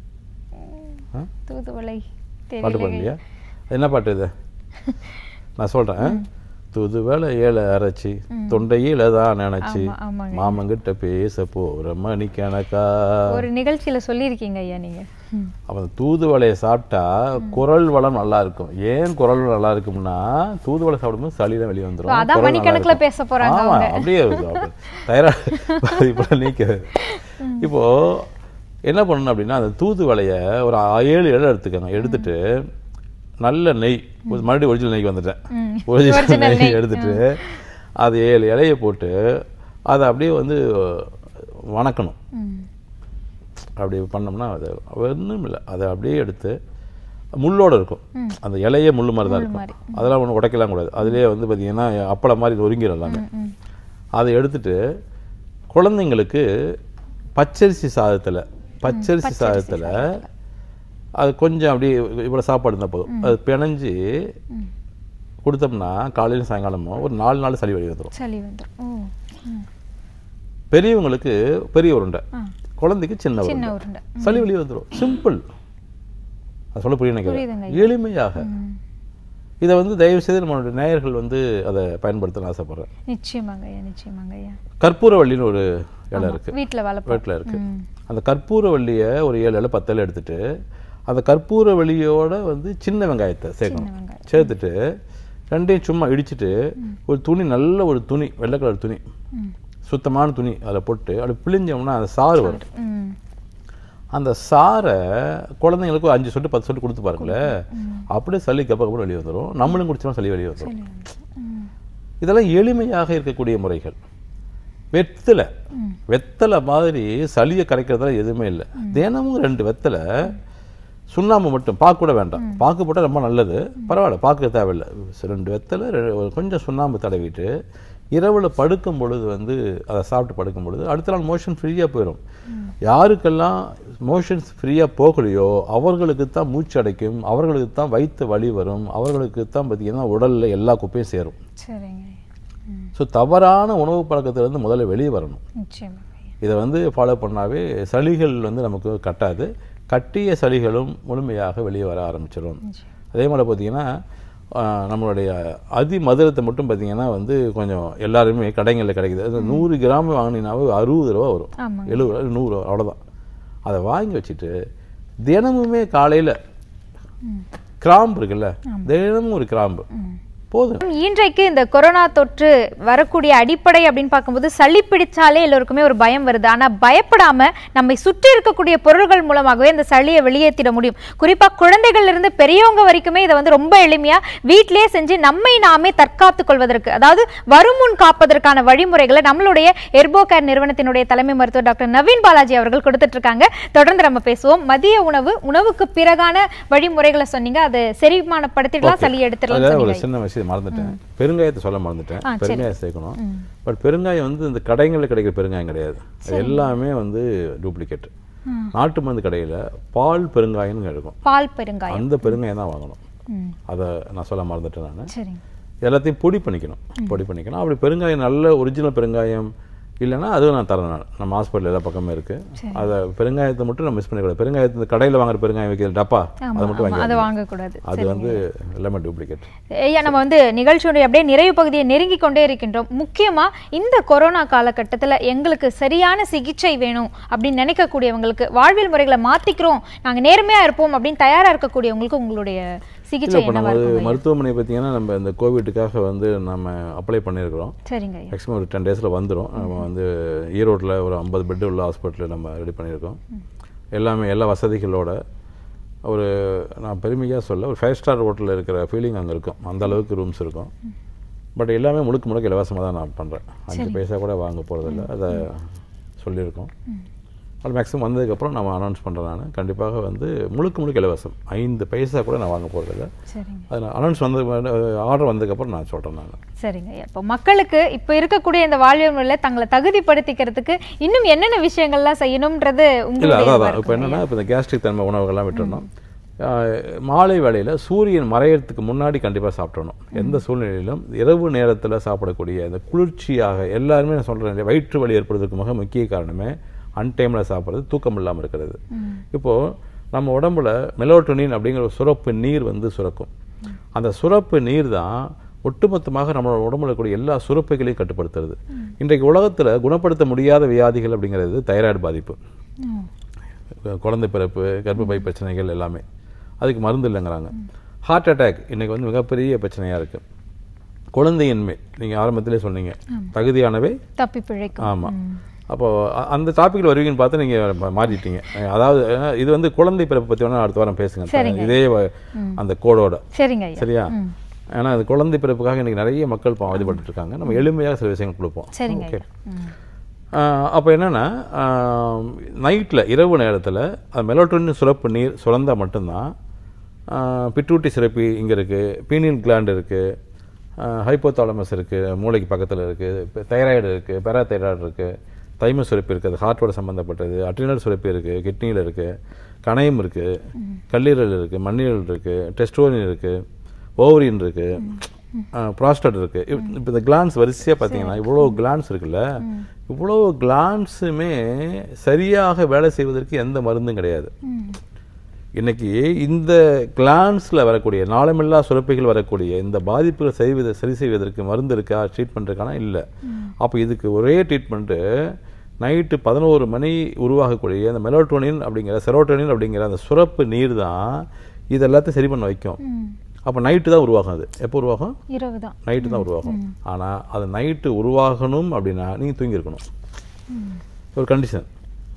தூதுவளை பாட்டு தெரியல பாடலையா என்ன பாட்டு இது நான் சொல்றேன் தூதுவளை ஏழை அரைச்சி தொண்டையில தான் நினைச்சு ஆமா, ஆமாங்க. மாமங்கிட்ட பேச போற மணி கணக்கா ஒரு நிகழ்ச்சியில சொல்லியிருக்கீங்க ஐயா நீங்க ம். அப்ப அந்த தூதுவளையை சாப்பிட்டா குரல் வளம் நல்லா இருக்கும் ஏன் குரல் வளம் நல்லா இருக்கும்னா தூதுவளை சாப்பிடும்போது சளிதான் வெளியே வந்துரும் இப்ப அதான் குரல் நல்லா மணிக்கணக்குல இருக்கும். பேச போறாங்க ஆமா அவங்க. அப்படியே தைராய்டு இப்ப நீக்கிறது இப்போ என்ன பண்ணணும் அப்படின்னா அந்த தூதுவளையை ஒரு ஏழு இலை எடுத்துக்கோங்க எடுத்துட்டு நல்ல நெய் ஒரு மறுபடியும் ஒரிஜினல் நெய்க்கு வந்துட்டேன் ம். ஒரிஜினல் Original நெய் நெய். எடுத்துட்டு அது ஏழு இலையை போட்டு அதை அப்படியே வந்து வணக்கணும் ம். அப்படி பண்ணோம்னா அது ஒன்றும் இல்லை அதை அப்படியே எடுத்து முள்ளோட இருக்கும் அந்த இலையே முள்ளு மாதிரி தான் இருக்கும் அதெல்லாம் ஒன்றும் உடைக்கலாம் கூடாது அதுலேயே வந்து பார்த்தீங்கன்னா அப்பளம் மாதிரி நொறுங்கிடும் எல்லாமே ம். அதை எடுத்துட்டு குழந்தைங்களுக்கு பச்சரிசி சாதத்தில் பச்சரிசி சாதத்தில் அது கொஞ்சம் அப்படியே இவ்வளோ சாப்பாடு இருந்தால் போதும் அது பிணைஞ்சு கொடுத்தோம்னா காலையில சாயங்காலமும் ஒரு நாலு நாள் சளி வெளியே வந்துடும் சளி வந்துரும் ஓ ம். பெரியவங்களுக்கு பெரிய உருண்டை ஆ. குழந்தைக்கு சின்ன சின்ன உருண்டை உருண்டை சளி வெளியே வந்துடும் சிம்பிள் அது சொல்ல புரிய புரியுதுங்க நினைக்கிறேன் எளிமையாக ம். இதை வந்து தயவு செய்து நம்மளுடைய நேயர்கள் வந்து அதை பயன்படுத்தணும்னு ஆசைப்படுறேன் நிச்சயமாங்க ஐயா நிச்சயமாங்க ஐயா கற்பூரவள்ளின்னு ஒரு இலை இருக்கு வீட்டுல வளர்ப்போம் வீட்டில் இருக்கு அந்த கற்பூரவள்ளியை ஒரு ஏழு இலை பத்து இலை எடுத்துட்டு அந்த கற்பூரவள்ளியோட வந்து சின்ன வெங்காயத்தை சேர்க்கணும் வெங்காயம். சேர்த்துட்டு ரெண்டையும் சும்மா இடிச்சிட்டு ஒரு துணி நல்ல ஒரு துணி வெள்ளை கலர் துணி சுத்தமான துணி அதில் போட்டு அப்படி பிழிஞ்சோம்னா அந்த சாறு வரும் ம். அந்த சாரை குழந்தைங்களுக்கு ஒரு அஞ்சு சொட்டு பத்து சொட்டு கொடுத்து பாருங்களேன் அப்படியே சளி கப்ப கப்ப வெளியே வந்துடும் நம்மளும் குடிச்சோம்னா சளி வெளியே வந்துடும் ம். இதெல்லாம் எளிமையாக இருக்கக்கூடிய முறைகள் வெத்தலை வெத்தலை மாதிரி சளியை கரைக்கிறதுல எதுவுமே இல்லை தினமும் ரெண்டு வெத்தலை சுண்ணாம்பு மட்டும் பாக்கு கூட வேண்டாம் பாக்கு போட்டால் ரொம்ப நல்லது பரவாயில்ல பாக்கு தேவையில்லை ரெண்டு வெத்தலை ரெ- ஒரு கொஞ்சம் சுண்ணாம்பு தடவிட்டு இரவில் படுக்கும் பொழுது வந்து அதை சாப்பிட்டு படுக்கும் பொழுது அடுத்த நாள் மோஷன் ஃப்ரீயாக போயிடும் யாருக்கெல்லாம் மோஷன்ஸ் ஃப்ரீயாக போகலையோ அவர்களுக்கு தான் மூச்சு அடைக்கும் அவர்களுக்கு தான் வயிற்று வலி வரும் அவர்களுக்கு தான் பார்த்தீங்கன்னா உடலில் எல்லா குப்பையும் சேரும் சரிங்க ஐயா. ம். ஸோ தவறான உணவு பழக்கத்திலேருந்து முதல்ல வெளியே வரணும் நிச்சயமாங்க ஐயா. இதை வந்து ஃபாலோ பண்ணாவே சளிகள் வந்து நமக்கு கட்டாது கட்டிய சளிகளும் முழுமையாக வெளியே வர ஆரம்பிச்சிடும் அதே மாதிரி பார்த்தீங்கன்னா ஆஹ், நம்மளுடைய அதி மதுரத்தை மட்டும் பார்த்தீங்கன்னா வந்து கொஞ்சம் எல்லாருமே கடைகளில் கிடைக்குது அது நூறு கிராம் வாங்கினீங்கனாவே அறுபது ரூபா வரும் ஆமாங்க. எழுபது ரூபா நூறு ரூபா அவ்வளோதான் அதை வாங்கி வச்சுட்டு தினமுமே காலையில் கிராம்பு இருக்குல்ல தினமும் ஒரு கிராம்பு போதும் இன்றைக்கு இந்த கொரோனா தொற்று வரக்கூடிய அடிப்படை அப்படின்னு பார்க்கும்போது சளி பிடிச்சாலே எல்லோருக்குமே ஒரு பயம் வருது ஆனா பயப்படாம நம்மை சுற்றி இருக்கக்கூடிய பொருள்கள் மூலமாகவே இந்த சளியை வெளியேற்றிட முடியும் குறிப்பா குழந்தைகள்ல இருந்து பெரியவங்க வரைக்குமே இதை வந்து ரொம்ப எளிமையா வீட்டிலேயே செஞ்சு நம்மை நாமே தற்காத்துக் கொள்வதற்கு அதாவது வருமுன் காப்பதற்கான வழிமுறைகளை நம்மளுடைய எர்போ கேர் நிறுவனத்தினுடைய தலைமை மருத்துவர் டாக்டர் நவீன் பாலாஜி அவர்கள் கொடுத்துட்டு இருக்காங்க தொடர்ந்து நம்ம பேசுவோம் மதிய உணவு உணவுக்கு பிறகான வழிமுறைகளை சொன்னீங்க அது செரிமானப்படுத்திடலாம் சளி எடுத்துடலாம் அதில் ஒரு சொன்னீங்க சின்ன விஷயம் மறந்துட்டேன் பெருங்காயத்தை சொல்ல மறந்துட்டேன் ஆ, சரி. பெருங்காயம் சேர்க்கணும் பட் பெருங்காயம் வந்து இந்த கடைகளில் கிடைக்கிற பெருங்காயம் கிடையாது அது எல்லாமே வந்து டூப்ளிகேட் நாட்டு மருந்து கடையில் பால் பெருங்காயம்னு இருக்கும் பால் பெருங்காயம் அந்த பெருங்காயம் தான் வாங்கணும் ம், அதை நான் சொல்ல மறந்துட்டேன் நான் சரிங்க எல்லாத்தையும் பொடி பண்ணிக்கணும் பொடி பண்ணிக்கணும் அப்படி பெருங்காயம் நல்ல ஒரிஜினல் பெருங்காயம் இல்லைன்னா அதுவும் நான் தரேன் நான் நம்ம ஹாஸ்பிட்டல் எல்லா பக்கமே இருக்கு அதை பெருங்காயத்தை மட்டும் நம்ம மிஸ் பண்ணிக்கூடாது பெருங்காயத்தை கடையில் வாங்குற பெருங்காயம் வைக்கிற டப்பா ஆமா, அதை மட்டும் ஆமா, அதை வாங்கி வாங்கக்கூடாது அது வந்து எல்லாமே டூப்ளிகேட் ஐயா நம்ம வந்து நிகழ்ச்சியுடைய அப்படியே நிறைவு பகுதியை நெருங்கி கொண்டே இருக்கின்றோம் முக்கியமா இந்த கொரோனா காலகட்டத்துல எங்களுக்கு சரியான சிகிச்சை வேணும் அப்படின்னு நினைக்கக்கூடியவங்களுக்கு வாழ்வியல் முறைகளை மாத்திக்கிறோம் நாங்க நேர்மையா இருப்போம் அப்படின்னு தயாரா இருக்கக்கூடியவங்களுக்கு உங்களுடைய சிகிச்சை இல்லை இப்போ என்னவா நம்ம இருக்கும் ஐயா? மருத்துவமனை பார்த்தீங்கன்னா நம்ம இந்த கோவிட்டுக்காக வந்து நம்ம அப்ளை பண்ணியிருக்கிறோம் சரிங்க ஐயா மேக்ஸிமம் ஒரு டென் டேஸில் வந்துடும் நம்ம வந்து ஈரோட்டில் ஒரு ஐம்பது பெட் உள்ள ஹாஸ்பிட்டல் நம்ம ரெடி பண்ணியிருக்கோம் எல்லாமே எல்லா வசதிகளோட ஒரு நான் பெருமையாக சொல்ல ஒரு ஃபைவ் ஸ்டார் ஹோட்டலில் இருக்கிற ஃபீலிங் அங்கே இருக்கும் அந்த அளவுக்கு ரூம்ஸ் இருக்கும் பட் எல்லாமே முழுக்க முழுக்க இலவசமாக தான் நான் பண்ணுறேன் அஞ்சு பைசா கூட வாங்க போகிறதில்ல அதை சொல்லியிருக்கோம் அது மேக்ஸிமம் வந்ததுக்கப்புறம் நம்ம அனௌன்ஸ் பண்ணுறேன் நான் கண்டிப்பாக வந்து முழுக்க முழுக்க இலவசம் ஐந்து பைசா கூட நான் வாங்க போகிறதில்ல சரிங்க அது நான் அனௌன்ஸ் வந்த ஆர்டர் வந்ததுக்கப்புறம் நான் சொல்கிறேன் நான் சரிங்க ஐயா இப்போ மக்களுக்கு இப்போ இருக்கக்கூடிய இந்த வாழ்வியல் முறையில தங்களை தகுதிப்படுத்திக்கிறதுக்கு இன்னும் என்னென்ன விஷயங்கள்லாம் செய்யணும்ன்றது இல்லை உங்களுடைய அதான் இதுவா அதான் இப்போ இருக்கும் என்னன்னா இப்போ இந்த கேஸ்ட்ரிக் தன்மை உணவுகள்லாம் விட்டுறணும் ஆஹ், மாலை வேளையில் சூரியன் மறையறதுக்கு முன்னாடி கண்டிப்பாக சாப்பிட்றணும் எந்த சூழ்நிலையிலும் இரவு நேரத்தில் சாப்பிடக்கூடிய இந்த குளிர்ச்சியாக எல்லாருமே நான் சொல்கிறேன் வயிற்று வலி ஏற்படுறதுக்கு மிக முக்கிய காரணமே அன்டைமில் சாப்பிட்றது தூக்கம் இல்லாமல் இருக்கிறது இப்போது நம்ம உடம்புல மெலோட்டோனின் அப்படிங்கிற ஒரு சுரப்பு நீர் வந்து சுரக்கும் அந்த சுரப்பு நீர் தான் ஒட்டுமொத்தமாக நம்மளோட உடம்புல இருக்கக்கூடிய எல்லா சுரப்புகளையும் கட்டுப்படுத்துறது இன்றைக்கு உலகத்தில் குணப்படுத்த முடியாத வியாதிகள் அப்படிங்கிறது தைராய்டு பாதிப்பு ம். குழந்தை பிறப்பு கர்ப்பப்பை பிரச்சனைகள் எல்லாமே அதுக்கு மருந்து இல்லைங்கிறாங்க ஹார்ட் அட்டாக் இன்னைக்கு வந்து மிகப்பெரிய பிரச்சனையாக இருக்கு குழந்தையின்மை நீங்கள் ஆரம்பத்திலே சொன்னீங்க தகுதியானவை தப்பி பிழைக்கும் ஆமாம் அப்போ அ- அந்த டாபிக்ல வருவீங்கன்னு பார்த்து நீங்க ம- மாறிட்டீங்க அதாவது அஹ், இது வந்து குழந்தை பிறப்பு பற்றி வேணா அடுத்த வாரம் பேசுங்க சரிங்க. இதே வ- அந்த கோடோட சரிங்க ஐயா சரியா ஏன்னா அது குழந்தை பிறப்புக்காக இன்னைக்கு நிறைய மக்கள் பாவம் அவதிப்பட்டு இருக்காங்க நம்ம எளிமையாக சில விஷயங்கள் கொடுப்போம் சரிங்க ஓகே ஐயா ம். அப்போ என்னென்னா நைட்டில் இரவு நேரத்தில் மெலோட்டோனின் சுரப்பு நீர் சுரந்தால் மட்டும்தான் பிட்ரூட்டி சுரப்பி இங்கே இருக்குது பீனியல் கிளாண்ட் இருக்குது ஹைப்போதாலமஸ் இருக்குது மூளைக்கு பக்கத்தில் இருக்குது தைராய்டு இருக்குது பேராதைராய்டு இருக்குது தைம சுரப்பி இருக்குது ஹார்ட்டோட சம்மந்தப்பட்டது அட்ரினல் சுரப்பி இருக்குது கிட்னியில் இருக்குது கணையம் இருக்குது கல்லீரல் இருக்குது மண்ணீரல் இருக்குது டெஸ்டோரின் இருக்குது ஓவரின் இருக்குது ப்ராஸ்டட் இருக்கு இப்போ இந்த கிளான்ஸ் வரிசையாக பார்த்தீங்கன்னா இவ்வளோ கிளான்ஸ் இருக்குல்ல இவ்வளோ கிளான்ஸுமே சரியாக வேலை செய்வதற்கு எந்த மருந்தும் கிடையாது இன்னைக்கு இந்த கிளான்ஸில் வரக்கூடிய நாளமில்லா சுரப்பிகள் வரக்கூடிய இந்த பாதிப்புகள் செய்வதை சரி செய்வதற்கு மருந்து இருக்கா ட்ரீட்மெண்ட் இருக்கானா இல்லை அப்போ இதுக்கு ஒரே ட்ரீட்மெண்ட்டு நைட்டு பதினோரு மணி உருவாகக்கூடிய அந்த மெலோட்டோனின் அப்படிங்கிற செரோட்டோனின் அப்படிங்கிற அந்த சுரப்பு நீர் தான் இது எல்லாத்தையும் சரி பண்ண வைக்கும் அப்போ நைட்டு தான் உருவாகும் அது எப்போ உருவாகும் இரவு தான் நைட்டு தான் உருவாகும் ஆனால் அது நைட்டு உருவாகணும் அப்படின்னா நீங்கள் தூங்கியிருக்கணும் ஒரு கண்டிஷன்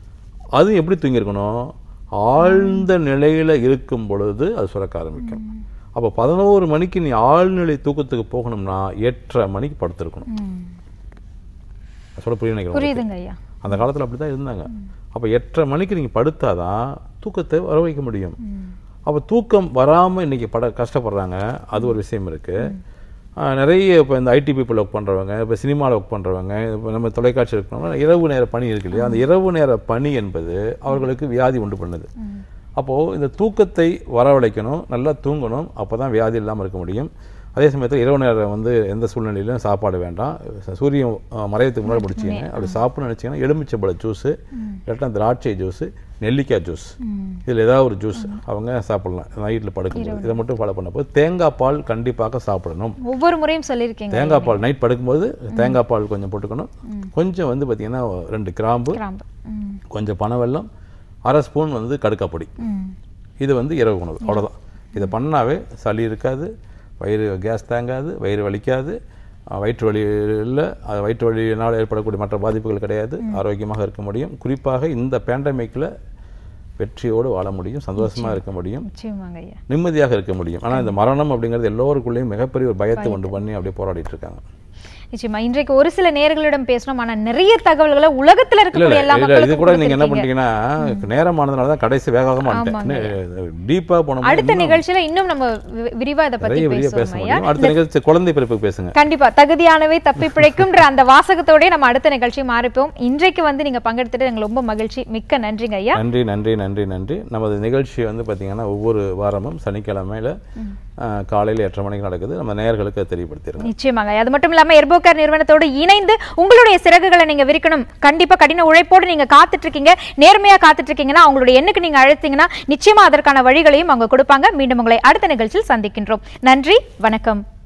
அது எப்படி தூங்கியிருக்கணும் ஆழ்ந்த நிலையில் இருக்கும் பொழுது அது சுரக்க ஆரம்பிக்கும் அப்போ பதினோரு மணிக்கு நீ ஆழ்நிலை தூக்கத்துக்கு போகணும்னா எட்டரை மணிக்கு படுத்திருக்கணும் ம். சொல்ல புரிய நினைக்கிறேன் உங்களுக்கு. புரியுதுங்க ஐயா அந்த காலத்தில் அப்படி தான் இருந்தாங்க அப்போ எட்டரை மணிக்கு நீங்கள் படுத்தாதான் தூக்கத்தை வர வைக்க முடியும் அப்போ தூக்கம் வராமல் இன்னைக்கு பட கஷ்டப்படுறாங்க அது ஒரு விஷயம் இருக்குது நிறைய இப்போ இந்த ஐடி பீப்புள் ஒர்க் பண்ணுறவங்க இப்போ சினிமாவில் ஒர்க் பண்ணுறவங்க இப்போ நம்ம தொலைக்காட்சி ஒர்க் பண்ணுறவங்க இரவு நேர பணி இருக்கு இல்லையா அந்த இரவு நேர பணி என்பது அவர்களுக்கு வியாதி உண்டு பண்ணுது அப்போது இந்த தூக்கத்தை வரவழைக்கணும் நல்லா தூங்கணும் அப்போ தான் வியாதி இல்லாமல் இருக்க முடியும் அதே சமயத்தில் இரவு நேரம் வந்து எந்த சூழ்நிலையிலும் சாப்பாடு வேண்டாம் சூரியன் அஹ், மறையத்துக்கு முன்னாடி முடிச்சிங்க அப்படி சாப்பிடணும்னு நினச்சிங்கன்னா எலுமிச்சம்பழ ஜூஸு இல்லாட்டா திராட்சை ஜூஸு நெல்லிக்காய் ஜூஸ் இதில் ஏதாவது ஒரு ஜூஸ் அவங்க சாப்பிடலாம் நைட்டில் படுக்கும்போது இதை மட்டும் ஃபாலோ பண்ண போது தேங்காய் பால் கண்டிப்பாக சாப்பிடணும் ஒவ்வொரு முறையும் சொல்லியிருக்கீங்க தேங்காய் பால் நைட் படுக்கும்போது தேங்காய் பால் கொஞ்சம் போட்டுக்கணும் கொஞ்சம் வந்து பார்த்தீங்கன்னா ரெண்டு கிராம்பு கிராம்பு ம். கொஞ்சம் பனவெல்லம் அரை ஸ்பூன் வந்து கடுக்காய் பொடி ம். இது வந்து இரவு உணவு அவ்வளோதான் இதை பண்ணாவே சளி இருக்காது வயிறு கேஸ் தாங்காது வயிறு வலிக்காது அஹ், வயிற்று வலி இல்லை அது வயிற்று வலியினால் ஏற்படக்கூடிய மற்ற பாதிப்புகள் கிடையாது ஆரோக்கியமாக இருக்க முடியும் குறிப்பாக இந்த பேண்டமிக்கில் வெற்றியோடு வாழ முடியும் சந்தோஷமாக இருக்க முடியும் நிச்சயமாங்க ஐயா நிம்மதியாக இருக்க முடியும் ஆனால் இந்த மரணம் அப்படிங்கிறது எல்லோருக்குள்ளேயும் மிகப்பெரிய ஒரு பயத்தை உண்டு பண்ணி அப்படியே போராடிட்டு இருக்காங்க நிச்சயமா இன்றைக்கு ஒரு சில நேர்களிடம் பேசணும் ஆனா நிறைய தகவல்களை உலகத்துல இல்ல இருக்கக்கூடிய எல்லா இல்ல இது மக்களுக்கும் கூட நீங்க என்ன கொடுத்திருக்கீங்க. பண்ணிட்டீங்கன்னா நேரமானதுனால தான் கடைசி வேக வேகமா டீப்பா போனோம்னா அடுத்த இன்னும் நிகழ்ச்சியில இன்னும் நம்ம வி- விரிவா இதை பத்தி நிறைய வெளிய பேச பேசுவோம் ஐயா முடியும் அடுத்த நிகழ்ச்சி குழந்தை பிறப்பு பேசுங்க கண்டிப்பா தகுதியானவை தப்பி பிழைக்கும்ன்ற அந்த வாசகத்தோடய நம்ம அடுத்த நிகழ்ச்சி மாறிப்போம் இன்றைக்கு வந்து நீங்க பங்கெடுத்துட்டு எங்களுக்கு ரொம்ப மகிழ்ச்சி மிக்க நன்றிங்க ஐயா நன்றி நன்றி நன்றி நன்றி நமது நிகழ்ச்சி வந்து பார்த்தீங்கன்னா ஒவ்வொரு வாரமும் சனிக்கிழமையில அஹ், காலையில எட்டரை மணிக்கு நடக்குது நம்ம நேயர்களுக்கு அதை தெரியப்படுத்திடுங்க நிச்சயமாங்க அது மட்டும் இல்லாம எர்போகேர் நிறுவனத்தோடு இணைந்து உங்களுடைய சிறகுகளை நீங்க விரிக்கணும் கண்டிப்பா கடின உழைப்போடு நீங்க காத்துட்டு இருக்கீங்க நேர்மையா காத்துட்டு இருக்கீங்கன்னா அவங்களுடைய எண்ணுக்கு நீங்க அழைத்தீங்கன்னா நிச்சயமா அதற்கான வழிகளையும் அவங்க கொடுப்பாங்க மீண்டும் உங்களை அடுத்த நிகழ்ச்சியில் சந்திக்கின்றோம் நன்றி வணக்கம்